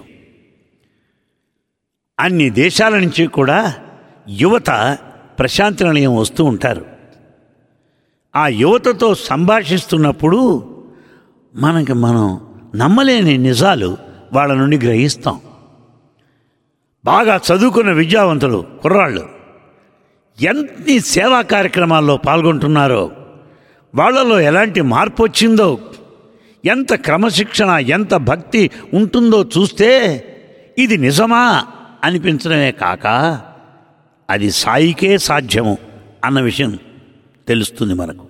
అన్ని దేశాల నుంచి కూడా యువత ప్రశాంతి నిలయం వస్తూ ఉంటారు ఆ యువతతో సంభాషిస్తున్నప్పుడు మనకి మనం నమ్మలేని నిజాలు వాళ్ళ నుండి గ్రహిస్తాం బాగా చదువుకున్న విద్యావంతులు కుర్రాళ్ళు ఎన్ని సేవా కార్యక్రమాల్లో పాల్గొంటున్నారో వాళ్ళలో ఎలాంటి మార్పు వచ్చిందో ఎంత క్రమశిక్షణ ఎంత భక్తి ఉంటుందో చూస్తే ఇది నిజమా అనిపించడమే కాక అది సాయికే సాధ్యము అన్న విషయం తెలుస్తుంది మనకు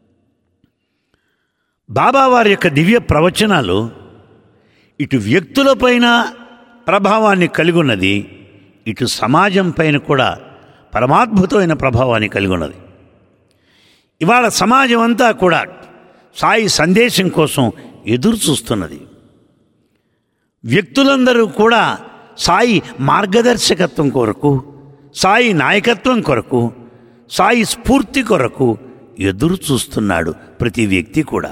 బాబావారి యొక్క దివ్య ప్రవచనాలు ఇటు వ్యక్తులపైన ప్రభావాన్ని కలిగి ఉన్నది ఇటు సమాజం పైన కూడా పరమాద్భుతమైన ప్రభావాన్ని కలిగి ఉన్నది ఇవాళ సమాజం అంతా కూడా సాయి సందేశం కోసం ఎదురు చూస్తున్నది వ్యక్తులందరూ కూడా సాయి మార్గదర్శకత్వం కొరకు సాయి నాయకత్వం కొరకు సాయి స్ఫూర్తి కొరకు ఎదురు చూస్తున్నాడు ప్రతి వ్యక్తి కూడా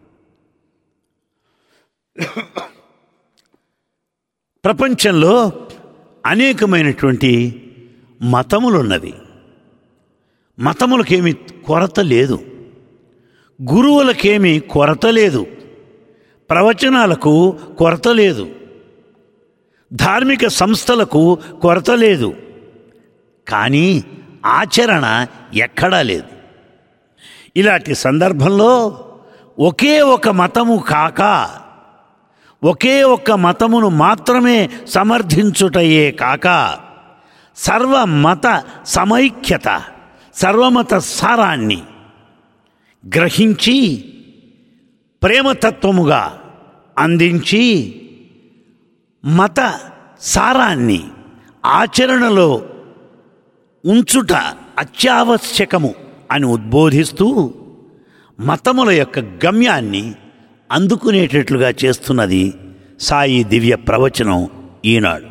ప్రపంచంలో అనేకమైనటువంటి మతములున్నవి మతములకేమి కొరత లేదు గురువులకేమీ కొరత లేదు ప్రవచనాలకు కొరత లేదు ధార్మిక సంస్థలకు కొరత లేదు కానీ ఆచరణ ఎక్కడా లేదు ఇలాంటి సందర్భంలో ఒకే ఒక మతము కాక ఒకే ఒక్క మతమును మాత్రమే సమర్థించుటయే కాక సర్వమత సమైక్యత సర్వమత సారాన్ని గ్రహించి ప్రేమతత్వముగా అందించి మత సారాన్ని ఆచరణలో ఉంచుట అత్యావశ్యకము అని ఉద్బోధిస్తూ మతముల యొక్క గమ్యాన్ని అందుకునేటట్లుగా చేస్తున్నది సాయి దివ్య ప్రవచనం ఈనాడు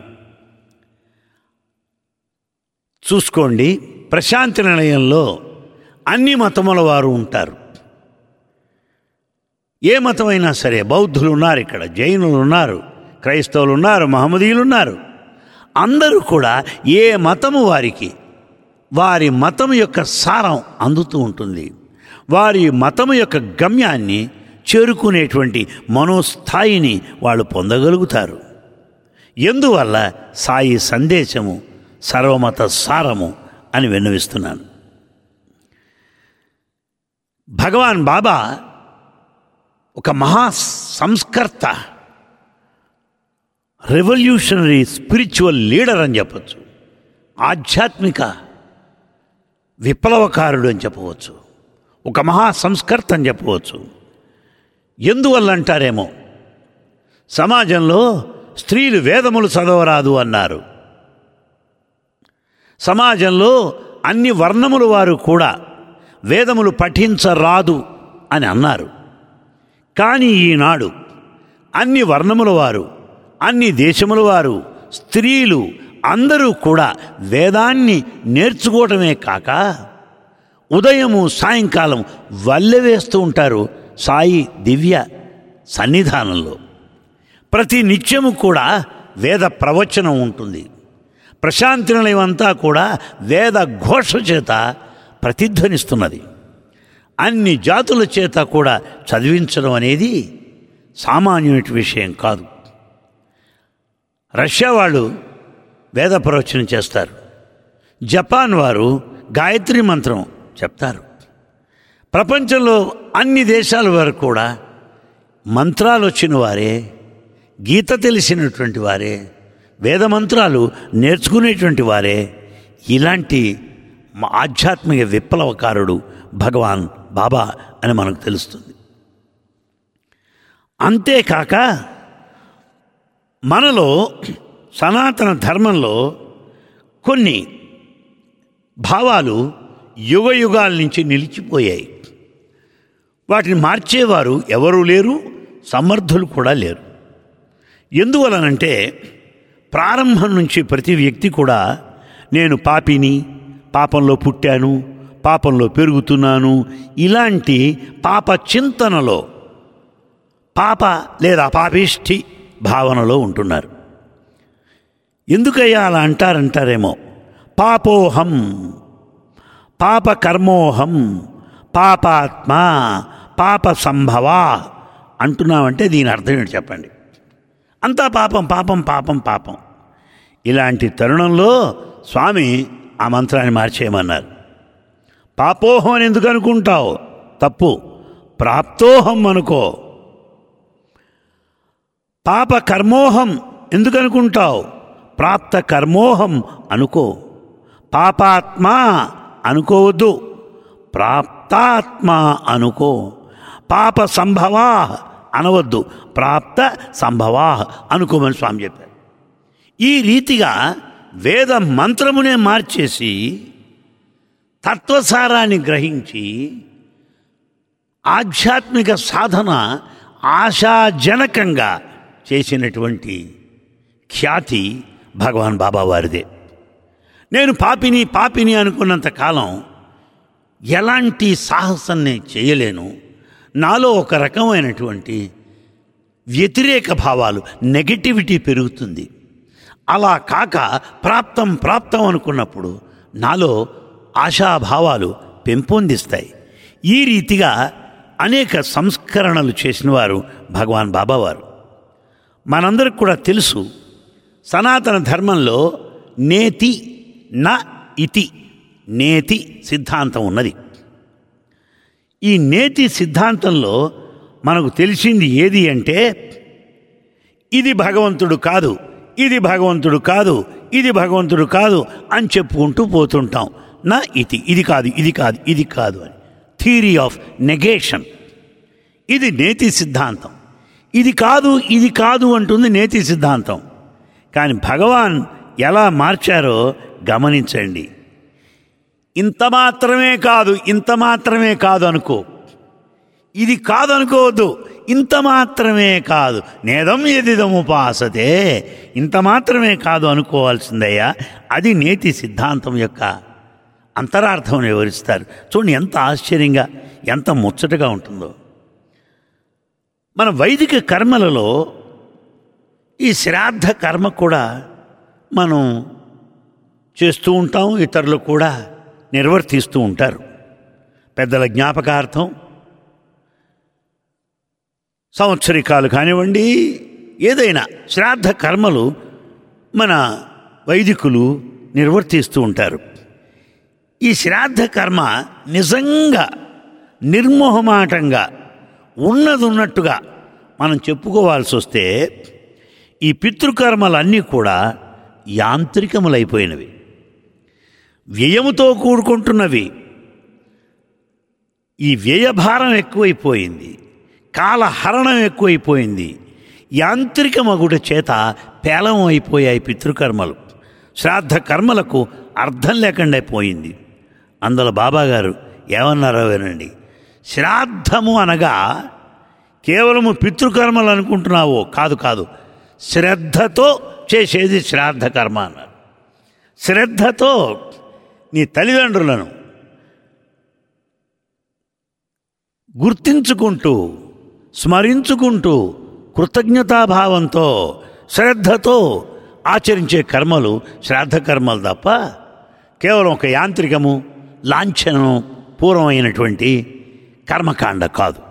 చూసుకోండి ప్రశాంతి నిలయంలో అన్ని మతముల వారు ఉంటారు ఏ మతమైనా సరే బౌద్ధులు ఉన్నారు ఇక్కడ జైనులు ఉన్నారు క్రైస్తవులు ఉన్నారు మహమ్మదీయులు ఉన్నారు అందరూ కూడా ఏ మతము వారికి వారి మతం యొక్క సారం అందుతూ ఉంటుంది వారి మతము యొక్క గమ్యాన్ని చేరుకునేటువంటి మనోస్థాయిని వాళ్ళు పొందగలుగుతారు ఎందువల్ల సాయి సందేశము సర్వమత సారము అని విన్నవిస్తున్నాను భగవాన్ బాబా ఒక మహా సంస్కర్త రెవల్యూషనరీ స్పిరిచువల్ లీడర్ అని చెప్పచ్చు ఆధ్యాత్మిక విప్లవకారుడు అని చెప్పవచ్చు ఒక మహా సంస్కర్త అని చెప్పవచ్చు ఎందువల్ల అంటారేమో సమాజంలో స్త్రీలు వేదములు చదవరాదు అన్నారు సమాజంలో అన్ని వర్ణముల వారు కూడా వేదములు పఠించరాదు అని అన్నారు కానీ ఈనాడు అన్ని వర్ణముల వారు అన్ని దేశముల వారు స్త్రీలు అందరూ కూడా వేదాన్ని నేర్చుకోవటమే కాక ఉదయము సాయంకాలం వల్లె వేస్తూ ఉంటారు సాయి దివ్య సన్నిధానంలో ప్రతి నిత్యము కూడా వేద ప్రవచనం ఉంటుంది ప్రశాంతి నిలయం అంతా కూడా వేద ఘోష చేత ప్రతిధ్వనిస్తున్నది అన్ని జాతుల చేత కూడా చదివించడం అనేది సామాన్యమైన విషయం కాదు రష్యా వాళ్ళు వేద ప్రవచనం చేస్తారు జపాన్ వారు గాయత్రి మంత్రం చెప్తారు ప్రపంచంలో అన్ని దేశాల వారు కూడా మంత్రాలు వచ్చిన వారే గీత తెలిసినటువంటి వారే వేద మంత్రాలు నేర్చుకునేటువంటి వారే ఇలాంటి మ- ఆధ్యాత్మిక విప్లవకారుడు భగవాన్ బాబా అని మనకు తెలుస్తుంది అంతేకాక మనలో సనాతన ధర్మంలో కొన్ని భావాలు యుగ యుగాల నుంచి నిలిచిపోయాయి వాటిని మార్చేవారు ఎవరూ లేరు సమర్థులు కూడా లేరు ఎందువలనంటే ప్రారంభం నుంచి ప్రతి వ్యక్తి కూడా నేను పాపిని పాపంలో పుట్టాను పాపంలో పెరుగుతున్నాను ఇలాంటి పాప చింతనలో పాప లేదా పాపిష్టి భావనలో ఉంటున్నారు ఎందుకయ్యా అలా అంటారంటారేమో పాపోహం పాప కర్మోహం పాపాత్మ పాప సంభవ అంటున్నామంటే దీని అర్థం ఏంటి చెప్పండి అంతా పాపం పాపం పాపం పాపం ఇలాంటి తరుణంలో స్వామి ఆ మంత్రాన్ని మార్చేయమన్నారు పాపోహం అని ఎందుకు అనుకుంటావు తప్పు ప్రాప్తోహం అనుకో పాప కర్మోహం ఎందుకు అనుకుంటావు ప్రాప్త కర్మోహం అనుకో పాపాత్మ అనుకోవద్దు ప్రాప్తాత్మ అనుకో పాప సంభవా అనవద్దు ప్రాప్త సంభవా అనుకోమని స్వామి చెప్పారు ఈ రీతిగా వేద మంత్రమునే మార్చేసి తత్వసారాన్ని గ్రహించి ఆధ్యాత్మిక సాధన ఆశాజనకంగా చేసినటువంటి ఖ్యాతి భగవాన్ బాబా వారిదే నేను పాపిని పాపిని అనుకున్నంత కాలం ఎలాంటి సాహసం నేను చేయలేను నాలో ఒక రకమైనటువంటి వ్యతిరేక భావాలు నెగటివిటీ పెరుగుతుంది అలా కాక ప్రాప్తం ప్రాప్తం అనుకున్నప్పుడు నాలో ఆశాభావాలు పెంపొందిస్తాయి ఈ రీతిగా అనేక సంస్కరణలు చేసిన వారు భగవాన్ బాబావారు మనందరికి కూడా తెలుసు సనాతన ధర్మంలో నేతి న ఇతి నేతి సిద్ధాంతం ఉన్నది ఈ నేతి సిద్ధాంతంలో మనకు తెలిసింది ఏది అంటే ఇది భగవంతుడు కాదు ఇది భగవంతుడు కాదు ఇది భగవంతుడు కాదు అని చెప్పుకుంటూ పోతుంటాం నా ఇది ఇది కాదు ఇది కాదు ఇది కాదు అని థియరీ ఆఫ్ నెగేషన్ ఇది నేతి సిద్ధాంతం ఇది కాదు ఇది కాదు అంటుంది నేతి సిద్ధాంతం కానీ భగవాన్ ఎలా మార్చారో గమనించండి ఇంత మాత్రమే కాదు ఇంత మాత్రమే కాదు అనుకో ఇది కాదు అనుకోవద్దు ఇంత మాత్రమే కాదు నేదం ఎదిదం ఉపాసతే ఇంత మాత్రమే కాదు అనుకోవాల్సిందయ్యా అది నేతి సిద్ధాంతం యొక్క అంతరార్థం వివరిస్తారు చూడండి ఎంత ఆశ్చర్యంగా ఎంత ముచ్చటగా ఉంటుందో మన వైదిక కర్మలలో ఈ శ్రాద్ధ కర్మ కూడా మనం చేస్తూ ఉంటాం ఇతరులు కూడా నిర్వర్తిస్తూ ఉంటారు పెద్దల జ్ఞాపకార్థం సంవత్సరికాలు కానివ్వండి ఏదైనా శ్రాద్ధ కర్మలు మన వైదికులు నిర్వర్తిస్తూ ఉంటారు ఈ శ్రాద్ధ కర్మ నిజంగా నిర్మోహమాటంగా ఉన్నది ఉన్నట్టుగా మనం చెప్పుకోవాల్సి వస్తే ఈ పితృకర్మలన్నీ కూడా యాంత్రికములైపోయినవి వ్యయముతో కూడుకుంటున్నవి ఈ వ్యయభారం ఎక్కువైపోయింది కాలహరణం ఎక్కువైపోయింది యాంత్రిక మగుట చేత పేలం అయిపోయాయి పితృకర్మలు శ్రాద్ధ కర్మలకు అర్థం లేకుండా పోయింది అందులో బాబాగారు ఏమన్నారో వినండి శ్రాద్ధము అనగా కేవలము పితృకర్మలు అనుకుంటున్నావో కాదు కాదు శ్రద్ధతో చేసేది శ్రాద్ధ కర్మ అన్నారు శ్రద్ధతో నీ తల్లిదండ్రులను గుర్తించుకుంటూ స్మరించుకుంటూ కృతజ్ఞతాభావంతో శ్రద్ధతో ఆచరించే కర్మలు శ్రాద్ధ కర్మలు తప్ప కేవలం ఒక యాంత్రికము లాంఛనం పూర్వమైనటువంటి కర్మకాండ కాదు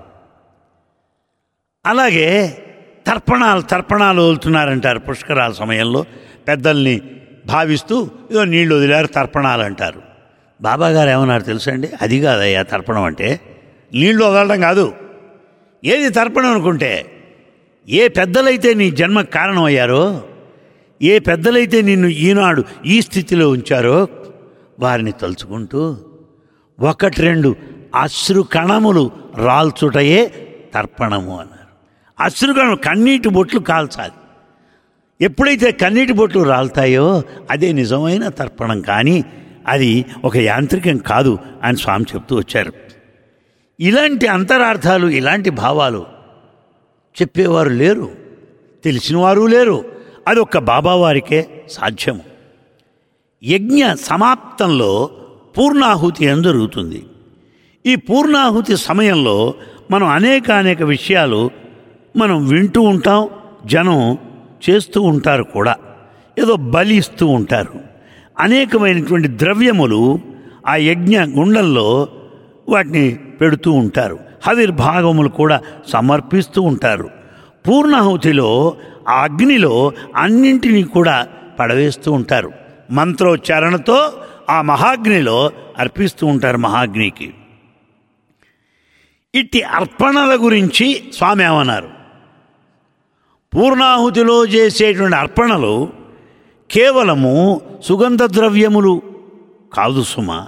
అలాగే తర్పణాలు తర్పణాలు వదులుతున్నారంటారు పుష్కరాల సమయంలో పెద్దల్ని భావిస్తూ ఇదో నీళ్ళు వదిలారు తర్పణాలు అంటారు బాబాగారు ఏమన్నారు తెలుసండి అది కాదయ్యా తర్పణం అంటే నీళ్లు వదలడం కాదు ఏది తర్పణం అనుకుంటే ఏ పెద్దలైతే నీ జన్మ కారణం అయ్యారో ఏ పెద్దలైతే నిన్ను ఈనాడు ఈ స్థితిలో ఉంచారో వారిని తలుచుకుంటూ ఒకటి రెండు అశ్రు కణములు రాల్చుటయే తర్పణము అన్నారు అశ్రు కణం కన్నీటి బొట్లు కాల్చాలి ఎప్పుడైతే కన్నీటి బొట్లు రాలుతాయో అదే నిజమైన తర్పణం కానీ అది ఒక యాంత్రికం కాదు అని స్వామి చెప్తూ వచ్చారు ఇలాంటి అంతరార్థాలు ఇలాంటి భావాలు చెప్పేవారు లేరు తెలిసిన వారు లేరు అది ఒక్క బాబావారికే సాధ్యము యజ్ఞ సమాప్తంలో పూర్ణాహుతి అని జరుగుతుంది ఈ పూర్ణాహుతి సమయంలో మనం అనేక అనేక విషయాలు మనం వింటూ ఉంటాం జనం చేస్తూ ఉంటారు కూడా ఏదో బలి ఇస్తూ ఉంటారు అనేకమైనటువంటి ద్రవ్యములు ఆ యజ్ఞ గుండంలో వాటిని పెడుతూ ఉంటారు హవిర్భాగములు కూడా సమర్పిస్తూ ఉంటారు పూర్ణాహుతిలో ఆ అగ్నిలో అన్నింటినీ కూడా పడవేస్తూ ఉంటారు మంత్రోచ్చారణతో ఆ మహాగ్నిలో అర్పిస్తూ ఉంటారు మహాగ్నికి ఇట్టి అర్పణల గురించి స్వామి ఏమన్నారు పూర్ణాహుతిలో చేసేటువంటి అర్పణలు కేవలము సుగంధ ద్రవ్యములు కాదు సుమా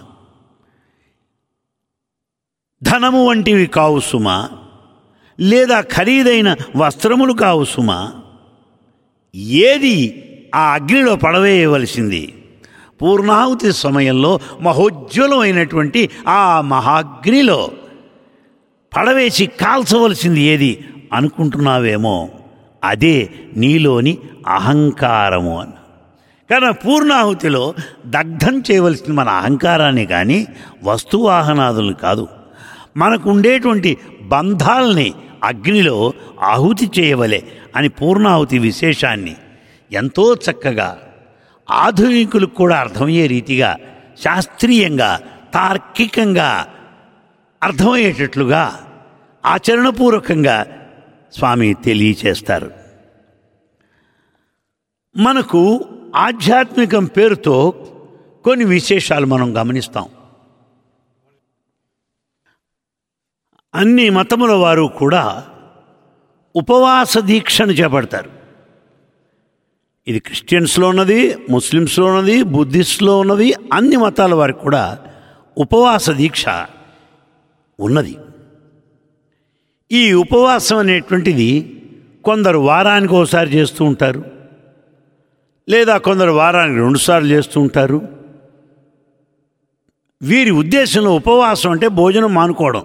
ధనము వంటివి కావు సుమా లేదా ఖరీదైన వస్త్రములు కావు సుమా ఏది ఆ అగ్నిలో పడవేయవలసింది పూర్ణాహుతి సమయంలో మహోజ్వలమైనటువంటి ఆ మహాగ్నిలో పడవేసి కాల్చవలసింది ఏది అనుకుంటున్నావేమో అదే నీలోని అహంకారము అన్న కానీ పూర్ణాహుతిలో దగ్ధం చేయవలసిన మన అహంకారాన్ని కానీ వస్తువాహనాదులు కాదు మనకు ఉండేటువంటి బంధాల్ని అగ్నిలో ఆహుతి చేయవలే అని పూర్ణాహుతి విశేషాన్ని ఎంతో చక్కగా ఆధునికులకు కూడా అర్థమయ్యే రీతిగా శాస్త్రీయంగా తార్కికంగా అర్థమయ్యేటట్లుగా ఆచరణపూర్వకంగా స్వామి తెలియచేస్తారు మనకు ఆధ్యాత్మికం పేరుతో కొన్ని విశేషాలు మనం గమనిస్తాం అన్ని మతముల వారు కూడా ఉపవాస దీక్షను చేపడతారు ఇది క్రిస్టియన్స్లో ఉన్నది ముస్లిమ్స్లో ఉన్నది బుద్ధిస్ట్లో ఉన్నది అన్ని మతాల వారికి కూడా ఉపవాస దీక్ష ఉన్నది ఈ ఉపవాసం అనేటువంటిది కొందరు వారానికి ఒకసారి చేస్తూ ఉంటారు లేదా కొందరు వారానికి రెండుసార్లు చేస్తూ ఉంటారు వీరి ఉద్దేశంలో ఉపవాసం అంటే భోజనం మానుకోవడం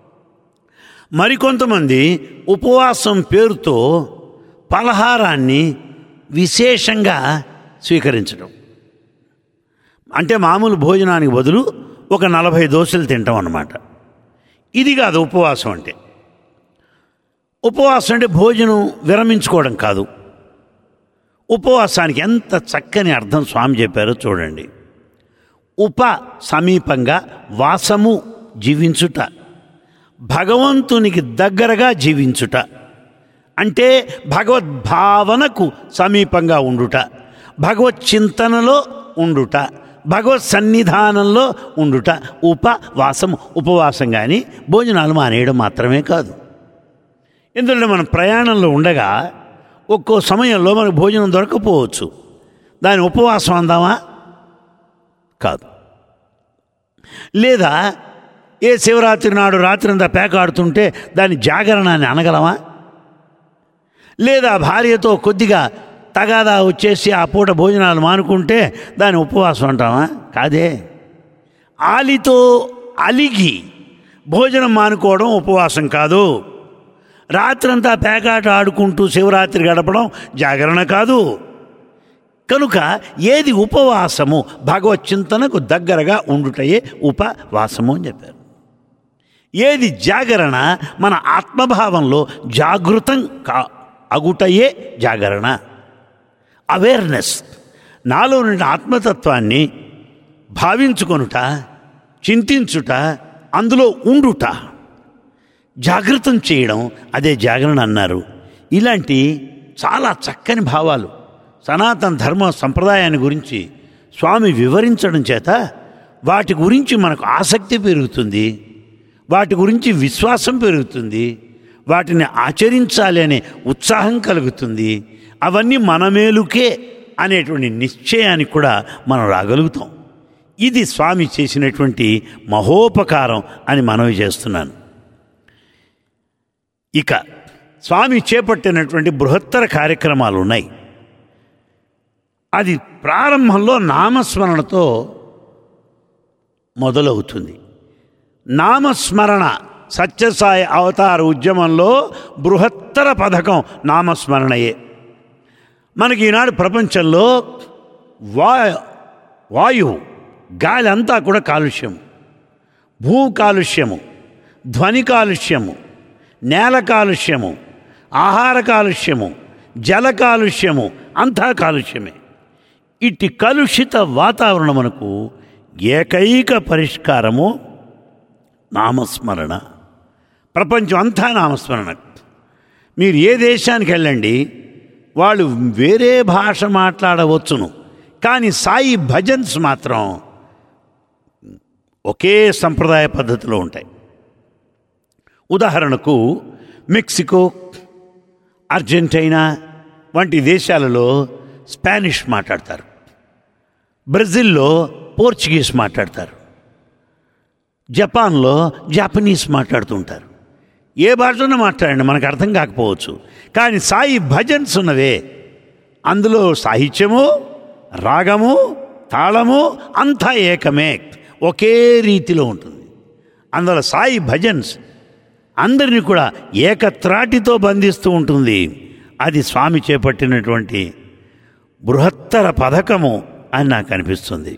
మరికొంతమంది ఉపవాసం పేరుతో పలహారాన్ని విశేషంగా స్వీకరించడం అంటే మామూలు భోజనానికి బదులు ఒక నలభై దోశలు తింటాం అన్నమాట ఇది కాదు ఉపవాసం అంటే ఉపవాసం అంటే భోజనం విరమించుకోవడం కాదు ఉపవాసానికి ఎంత చక్కని అర్థం స్వామి చెప్పారో చూడండి ఉప సమీపంగా వాసము జీవించుట భగవంతునికి దగ్గరగా జీవించుట అంటే భగవద్భావనకు సమీపంగా ఉండుట భగవత్ చింతనలో ఉండుట భగవత్ సన్నిధానంలో ఉండుట ఉపవాసం ఉపవాసం కానీ భోజనాలు మానేయడం మాత్రమే కాదు ఎందుకంటే మనం ప్రయాణంలో ఉండగా ఒక్కో సమయంలో మనకు భోజనం దొరకపోవచ్చు దాని ఉపవాసం అందామా కాదు లేదా ఏ శివరాత్రి నాడు రాత్రి అంతా పేకాడుతుంటే దాని జాగరణాన్ని అనగలమా లేదా భార్యతో కొద్దిగా తగాదా వచ్చేసి ఆ పూట భోజనాలు మానుకుంటే దాని ఉపవాసం అంటామా కాదే ఆలితో అలిగి భోజనం మానుకోవడం ఉపవాసం కాదు రాత్రంతా పేకాట ఆడుకుంటూ శివరాత్రి గడపడం జాగరణ కాదు కనుక ఏది ఉపవాసము భగవత్ చింతనకు దగ్గరగా ఉండుటయే ఉపవాసము అని చెప్పారు ఏది జాగరణ మన ఆత్మభావంలో జాగృతం కా అగుటయే జాగరణ అవేర్నెస్ నాలో నుండి ఆత్మతత్వాన్ని భావించుకొనుట చింతించుట అందులో ఉండుట జాగృతం చేయడం అదే జాగరణ అన్నారు ఇలాంటి చాలా చక్కని భావాలు సనాతన ధర్మ సంప్రదాయాన్ని గురించి స్వామి వివరించడం చేత వాటి గురించి మనకు ఆసక్తి పెరుగుతుంది వాటి గురించి విశ్వాసం పెరుగుతుంది వాటిని ఆచరించాలి అనే ఉత్సాహం కలుగుతుంది అవన్నీ మన మేలుకే అనేటువంటి నిశ్చయానికి కూడా మనం రాగలుగుతాం ఇది స్వామి చేసినటువంటి మహోపకారం అని మనవి చేస్తున్నాను ఇక స్వామి చేపట్టినటువంటి బృహత్తర కార్యక్రమాలు ఉన్నాయి అది ప్రారంభంలో నామస్మరణతో మొదలవుతుంది నామస్మరణ సత్యసాయి అవతార ఉద్యమంలో బృహత్తర పథకం నామస్మరణయే మనకి ఈనాడు ప్రపంచంలో వా వాయువు గాలి అంతా కూడా కాలుష్యం భూ కాలుష్యము ధ్వని కాలుష్యము నేల కాలుష్యము ఆహార కాలుష్యము జల కాలుష్యము అంతా కాలుష్యమే ఇట్టి కలుషిత వాతావరణమునకు ఏకైక పరిష్కారము నామస్మరణ ప్రపంచం అంతా నామస్మరణ మీరు ఏ దేశానికి వెళ్ళండి వాళ్ళు వేరే భాష మాట్లాడవచ్చును కానీ సాయి భజన్స్ మాత్రం ఒకే సంప్రదాయ పద్ధతిలో ఉంటాయి ఉదాహరణకు మెక్సికో అర్జెంటీనా వంటి దేశాలలో స్పానిష్ మాట్లాడతారు బ్రెజిల్లో పోర్చుగీస్ మాట్లాడతారు జపాన్లో జాపనీస్ మాట్లాడుతుంటారు ఏ భాషను మాట్లాడండి మనకు అర్థం కాకపోవచ్చు కానీ సాయి భజన్స్ ఉన్నవే అందులో సాహిత్యము రాగము తాళము అంతా ఏకమే ఒకే రీతిలో ఉంటుంది అందులో సాయి భజన్స్ అందరినీ కూడా ఏకత్రాటితో బంధిస్తూ ఉంటుంది అది స్వామి చేపట్టినటువంటి బృహత్తర పథకము అని నాకు అనిపిస్తుంది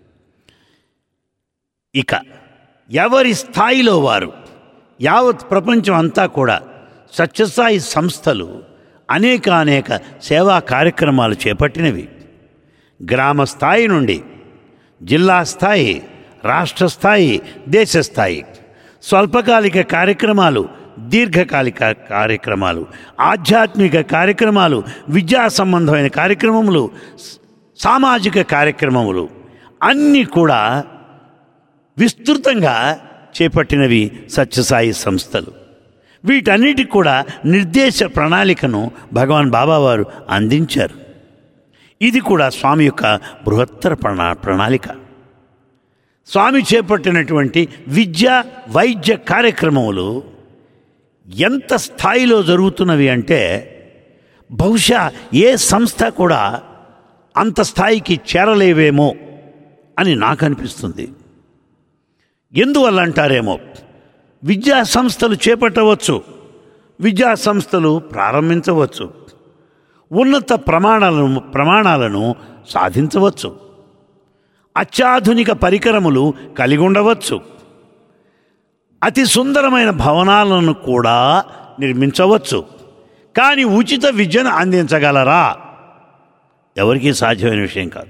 ఇక ఎవరి స్థాయిలో వారు యావత్ ప్రపంచం అంతా కూడా సత్యసాయి సంస్థలు అనేక అనేక సేవా కార్యక్రమాలు చేపట్టినవి గ్రామ స్థాయి నుండి జిల్లా స్థాయి రాష్ట్ర స్థాయి దేశ స్థాయి స్వల్పకాలిక కార్యక్రమాలు దీర్ఘకాలిక కార్యక్రమాలు ఆధ్యాత్మిక కార్యక్రమాలు విద్యా సంబంధమైన కార్యక్రమములు స- సామాజిక కార్యక్రమములు అన్నీ కూడా విస్తృతంగా చేపట్టినవి సత్యసాయి సంస్థలు వీటన్నిటికి కూడా నిర్దేశ ప్రణాళికను భగవాన్ బాబా వారు అందించారు ఇది కూడా స్వామి యొక్క బృహత్తర ప్రణా ప్రణాళిక స్వామి చేపట్టినటువంటి విద్య వైద్య కార్యక్రమములు ఎంత స్థాయిలో జరుగుతున్నవి అంటే బహుశా ఏ సంస్థ కూడా అంత స్థాయికి చేరలేవేమో అని నాకు అనిపిస్తుంది ఎందువల్ల అంటారేమో విద్యా సంస్థలు చేపట్టవచ్చు విద్యా సంస్థలు ప్రారంభించవచ్చు ఉన్నత ప్రమాణాలను ప్రమాణాలను సాధించవచ్చు అత్యాధునిక పరికరములు కలిగి ఉండవచ్చు అతి సుందరమైన భవనాలను కూడా నిర్మించవచ్చు కానీ ఉచిత విద్యను అందించగలరా ఎవరికీ సాధ్యమైన విషయం కాదు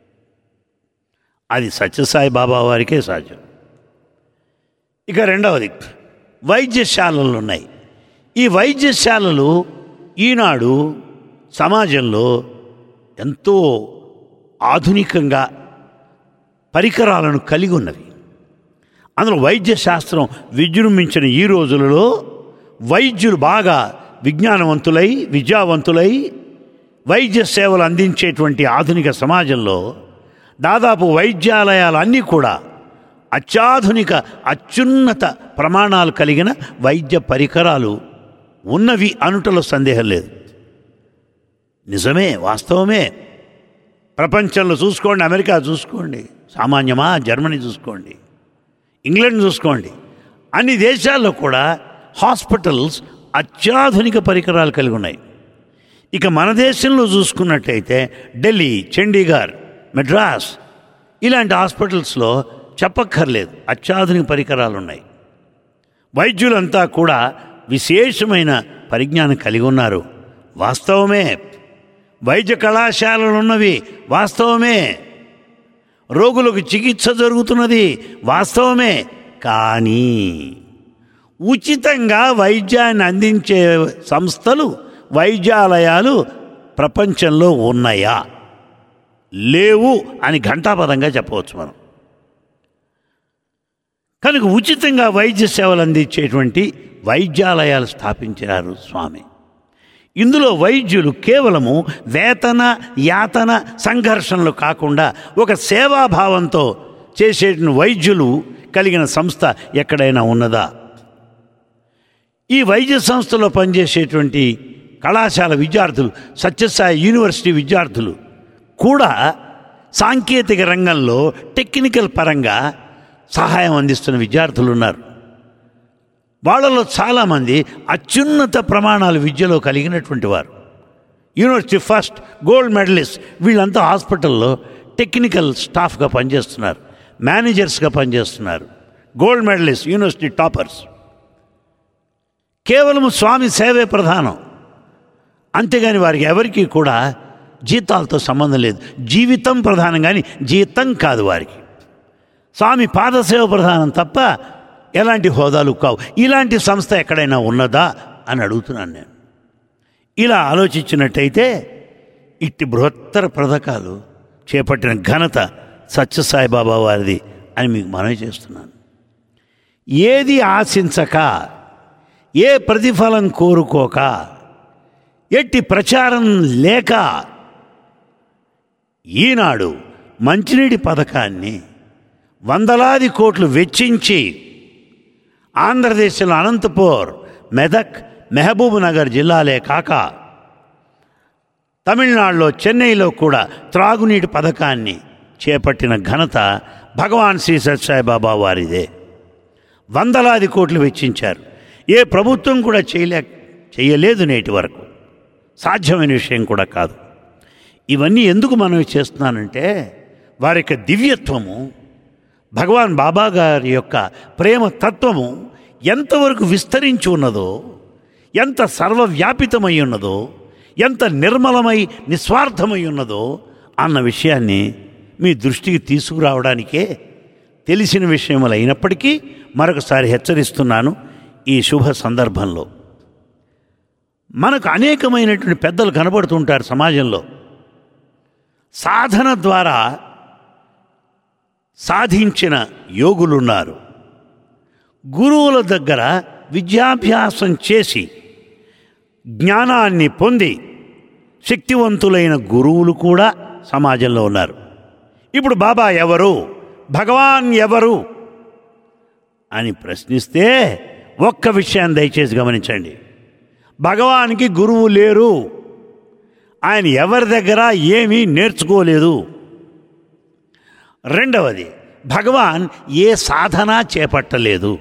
అది సత్యసాయి బాబా వారికే సాధ్యం ఇక రెండవది వైద్యశాలలు ఉన్నాయి ఈ వైద్యశాలలు ఈనాడు సమాజంలో ఎంతో ఆధునికంగా పరికరాలను కలిగి ఉన్నవి అందులో వైద్య శాస్త్రం విజృంభించిన ఈ రోజులలో వైద్యులు బాగా విజ్ఞానవంతులై విద్యావంతులై వైద్య సేవలు అందించేటువంటి ఆధునిక సమాజంలో దాదాపు వైద్యాలయాలు అన్నీ కూడా అత్యాధునిక అత్యున్నత ప్రమాణాలు కలిగిన వైద్య పరికరాలు ఉన్నవి అనుటలో సందేహం లేదు నిజమే వాస్తవమే ప్రపంచంలో చూసుకోండి అమెరికా చూసుకోండి సామాన్యమా జర్మనీ చూసుకోండి ఇంగ్లాండ్ చూసుకోండి అన్ని దేశాల్లో కూడా హాస్పిటల్స్ అత్యాధునిక పరికరాలు కలిగి ఉన్నాయి ఇక మన దేశంలో చూసుకున్నట్టయితే ఢిల్లీ చండీగఢ్ మెడ్రాస్ ఇలాంటి హాస్పిటల్స్లో చెప్పక్కర్లేదు అత్యాధునిక పరికరాలు ఉన్నాయి వైద్యులంతా కూడా విశేషమైన పరిజ్ఞానం కలిగి ఉన్నారు వాస్తవమే వైద్య కళాశాలలు ఉన్నవి వాస్తవమే రోగులకు చికిత్స జరుగుతున్నది వాస్తవమే కానీ ఉచితంగా వైద్యాన్ని అందించే సంస్థలు వైద్యాలయాలు ప్రపంచంలో ఉన్నాయా లేవు అని ఘంటాపదంగా చెప్పవచ్చు మనం కనుక ఉచితంగా వైద్య సేవలు అందించేటువంటి వైద్యాలయాలు స్థాపించారు స్వామి ఇందులో వైద్యులు కేవలము వేతన యాతన సంఘర్షణలు కాకుండా ఒక సేవాభావంతో చేసే వైద్యులు కలిగిన సంస్థ ఎక్కడైనా ఉన్నదా ఈ వైద్య సంస్థలో పనిచేసేటువంటి కళాశాల విద్యార్థులు సత్యసాయి యూనివర్సిటీ విద్యార్థులు కూడా సాంకేతిక రంగంలో టెక్నికల్ పరంగా సహాయం అందిస్తున్న విద్యార్థులు ఉన్నారు వాళ్ళలో చాలామంది అత్యున్నత ప్రమాణాలు విద్యలో కలిగినటువంటి వారు యూనివర్సిటీ ఫస్ట్ గోల్డ్ మెడలిస్ట్ వీళ్ళంతా హాస్పిటల్లో టెక్నికల్ స్టాఫ్గా పనిచేస్తున్నారు మేనేజర్స్గా పనిచేస్తున్నారు గోల్డ్ మెడలిస్ట్ యూనివర్సిటీ టాపర్స్ కేవలం స్వామి సేవే ప్రధానం అంతేగాని వారికి ఎవరికీ కూడా జీతాలతో సంబంధం లేదు జీవితం ప్రధానం కానీ జీతం కాదు వారికి స్వామి పాదసేవ ప్రధానం తప్ప ఎలాంటి హోదాలు కావు ఇలాంటి సంస్థ ఎక్కడైనా ఉన్నదా అని అడుగుతున్నాను నేను ఇలా ఆలోచించినట్టయితే ఇట్టి బృహత్తర పథకాలు చేపట్టిన ఘనత సత్యసాయిబాబా వారిది అని మీకు మనవి చేస్తున్నాను ఏది ఆశించక ఏ ప్రతిఫలం కోరుకోక ఎట్టి ప్రచారం లేక ఈనాడు మంచినీటి పథకాన్ని వందలాది కోట్లు వెచ్చించి ఆంధ్రదేశ్లో అనంతపూర్ మెదక్ మెహబూబ్ నగర్ జిల్లాలే కాక తమిళనాడులో చెన్నైలో కూడా త్రాగునీటి పథకాన్ని చేపట్టిన ఘనత భగవాన్ శ్రీ సత్యసాయిబాబా వారిదే వందలాది కోట్లు వెచ్చించారు ఏ ప్రభుత్వం కూడా చేయలే చేయలేదు నేటి వరకు సాధ్యమైన విషయం కూడా కాదు ఇవన్నీ ఎందుకు మనం చేస్తున్నానంటే వారి యొక్క దివ్యత్వము భగవాన్ బాబా గారి యొక్క ప్రేమ తత్వము ఎంతవరకు విస్తరించి ఉన్నదో ఎంత సర్వవ్యాపితమై ఉన్నదో ఎంత నిర్మలమై నిస్వార్థమై ఉన్నదో అన్న విషయాన్ని మీ దృష్టికి తీసుకురావడానికే తెలిసిన విషయములు అయినప్పటికీ మరొకసారి హెచ్చరిస్తున్నాను ఈ శుభ సందర్భంలో మనకు అనేకమైనటువంటి పెద్దలు కనబడుతుంటారు సమాజంలో సాధన ద్వారా సాధించిన యోగులున్నారు గురువుల దగ్గర విద్యాభ్యాసం చేసి జ్ఞానాన్ని పొంది శక్తివంతులైన గురువులు కూడా సమాజంలో ఉన్నారు ఇప్పుడు బాబా ఎవరు భగవాన్ ఎవరు అని ప్రశ్నిస్తే ఒక్క విషయాన్ని దయచేసి గమనించండి భగవానికి గురువు లేరు ఆయన ఎవరి దగ్గర ఏమీ నేర్చుకోలేదు రెండవది భగవాన్ ఏ సాధన చేపట్టలేదు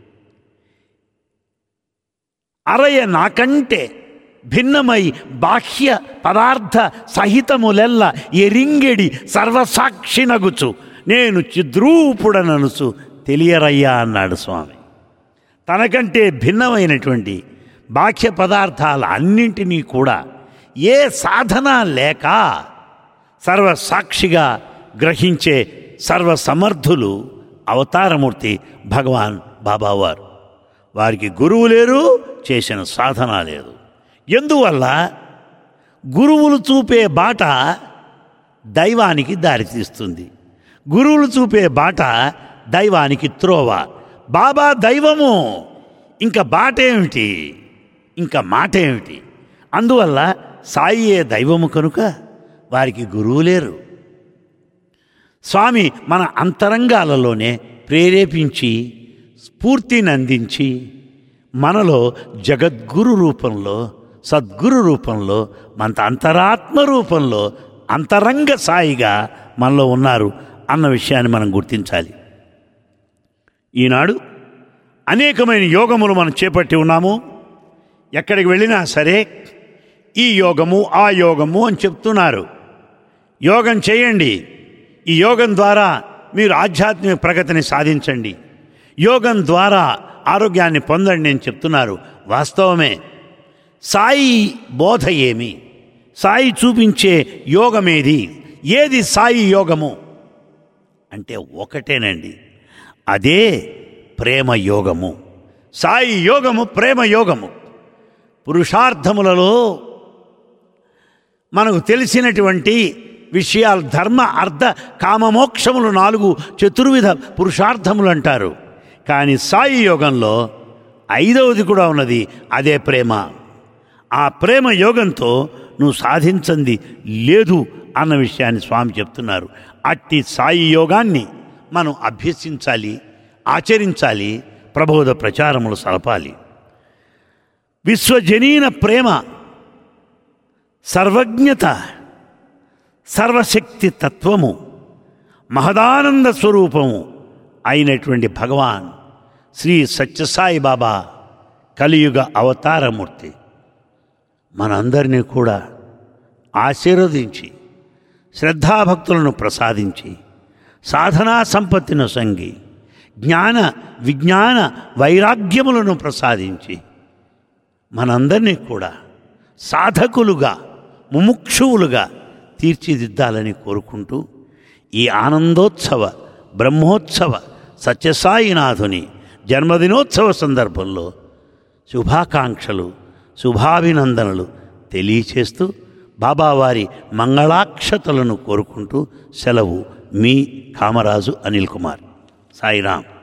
అరయ నాకంటే భిన్నమై బాహ్య పదార్థ సహితములెల్ల ఎరింగెడి సర్వసాక్షినగుచు నేను చిద్రూపుడననుసు తెలియరయ్యా అన్నాడు స్వామి తనకంటే భిన్నమైనటువంటి బాహ్య పదార్థాల అన్నింటినీ కూడా ఏ సాధన లేక సర్వసాక్షిగా గ్రహించే సర్వసమర్థులు అవతారమూర్తి భగవాన్ బాబావారు వారికి గురువు లేరు చేసిన సాధన లేదు ఎందువల్ల గురువులు చూపే బాట దైవానికి దారితీస్తుంది గురువులు చూపే బాట దైవానికి త్రోవ బాబా దైవము ఇంకా బాట ఏమిటి ఇంకా మాట ఏమిటి అందువల్ల సాయియే దైవము కనుక వారికి గురువు లేరు స్వామి మన అంతరంగాలలోనే ప్రేరేపించి స్ఫూర్తిని అందించి మనలో జగద్గురు రూపంలో సద్గురు రూపంలో మన అంతరాత్మ రూపంలో అంతరంగ సాయిగా మనలో ఉన్నారు అన్న విషయాన్ని మనం గుర్తించాలి ఈనాడు అనేకమైన యోగములు మనం చేపట్టి ఉన్నాము ఎక్కడికి వెళ్ళినా సరే ఈ యోగము ఆ యోగము అని చెప్తున్నారు యోగం చేయండి ఈ యోగం ద్వారా మీరు ఆధ్యాత్మిక ప్రగతిని సాధించండి యోగం ద్వారా ఆరోగ్యాన్ని పొందండి అని చెప్తున్నారు వాస్తవమే సాయి బోధ ఏమి సాయి చూపించే యోగమేది ఏది సాయి యోగము అంటే ఒకటేనండి అదే ప్రేమ యోగము సాయి యోగము ప్రేమ యోగము పురుషార్థములలో మనకు తెలిసినటువంటి విషయాలు ధర్మ అర్థ కామమోక్షములు నాలుగు చతుర్విధ పురుషార్థములు అంటారు కానీ సాయి యోగంలో ఐదవది కూడా ఉన్నది అదే ప్రేమ ఆ ప్రేమ యోగంతో నువ్వు సాధించింది లేదు అన్న విషయాన్ని స్వామి చెప్తున్నారు అట్టి సాయి యోగాన్ని మనం అభ్యసించాలి ఆచరించాలి ప్రబోధ ప్రచారములు సలపాలి విశ్వజనీన ప్రేమ సర్వజ్ఞత సర్వశక్తి తత్వము మహదానంద స్వరూపము అయినటువంటి భగవాన్ శ్రీ సత్యసాయి బాబా కలియుగ అవతారమూర్తి మనందరినీ కూడా ఆశీర్వదించి శ్రద్ధాభక్తులను ప్రసాదించి సాధనా సంపత్తిని సంగి జ్ఞాన విజ్ఞాన వైరాగ్యములను ప్రసాదించి మనందరినీ కూడా సాధకులుగా ముముక్షువులుగా తీర్చిదిద్దాలని కోరుకుంటూ ఈ ఆనందోత్సవ బ్రహ్మోత్సవ సత్యసాయినాథుని జన్మదినోత్సవ సందర్భంలో శుభాకాంక్షలు శుభాభినందనలు తెలియచేస్తూ బాబావారి మంగళాక్షతలను కోరుకుంటూ సెలవు మీ కామరాజు అనిల్ కుమార్ సాయిరాం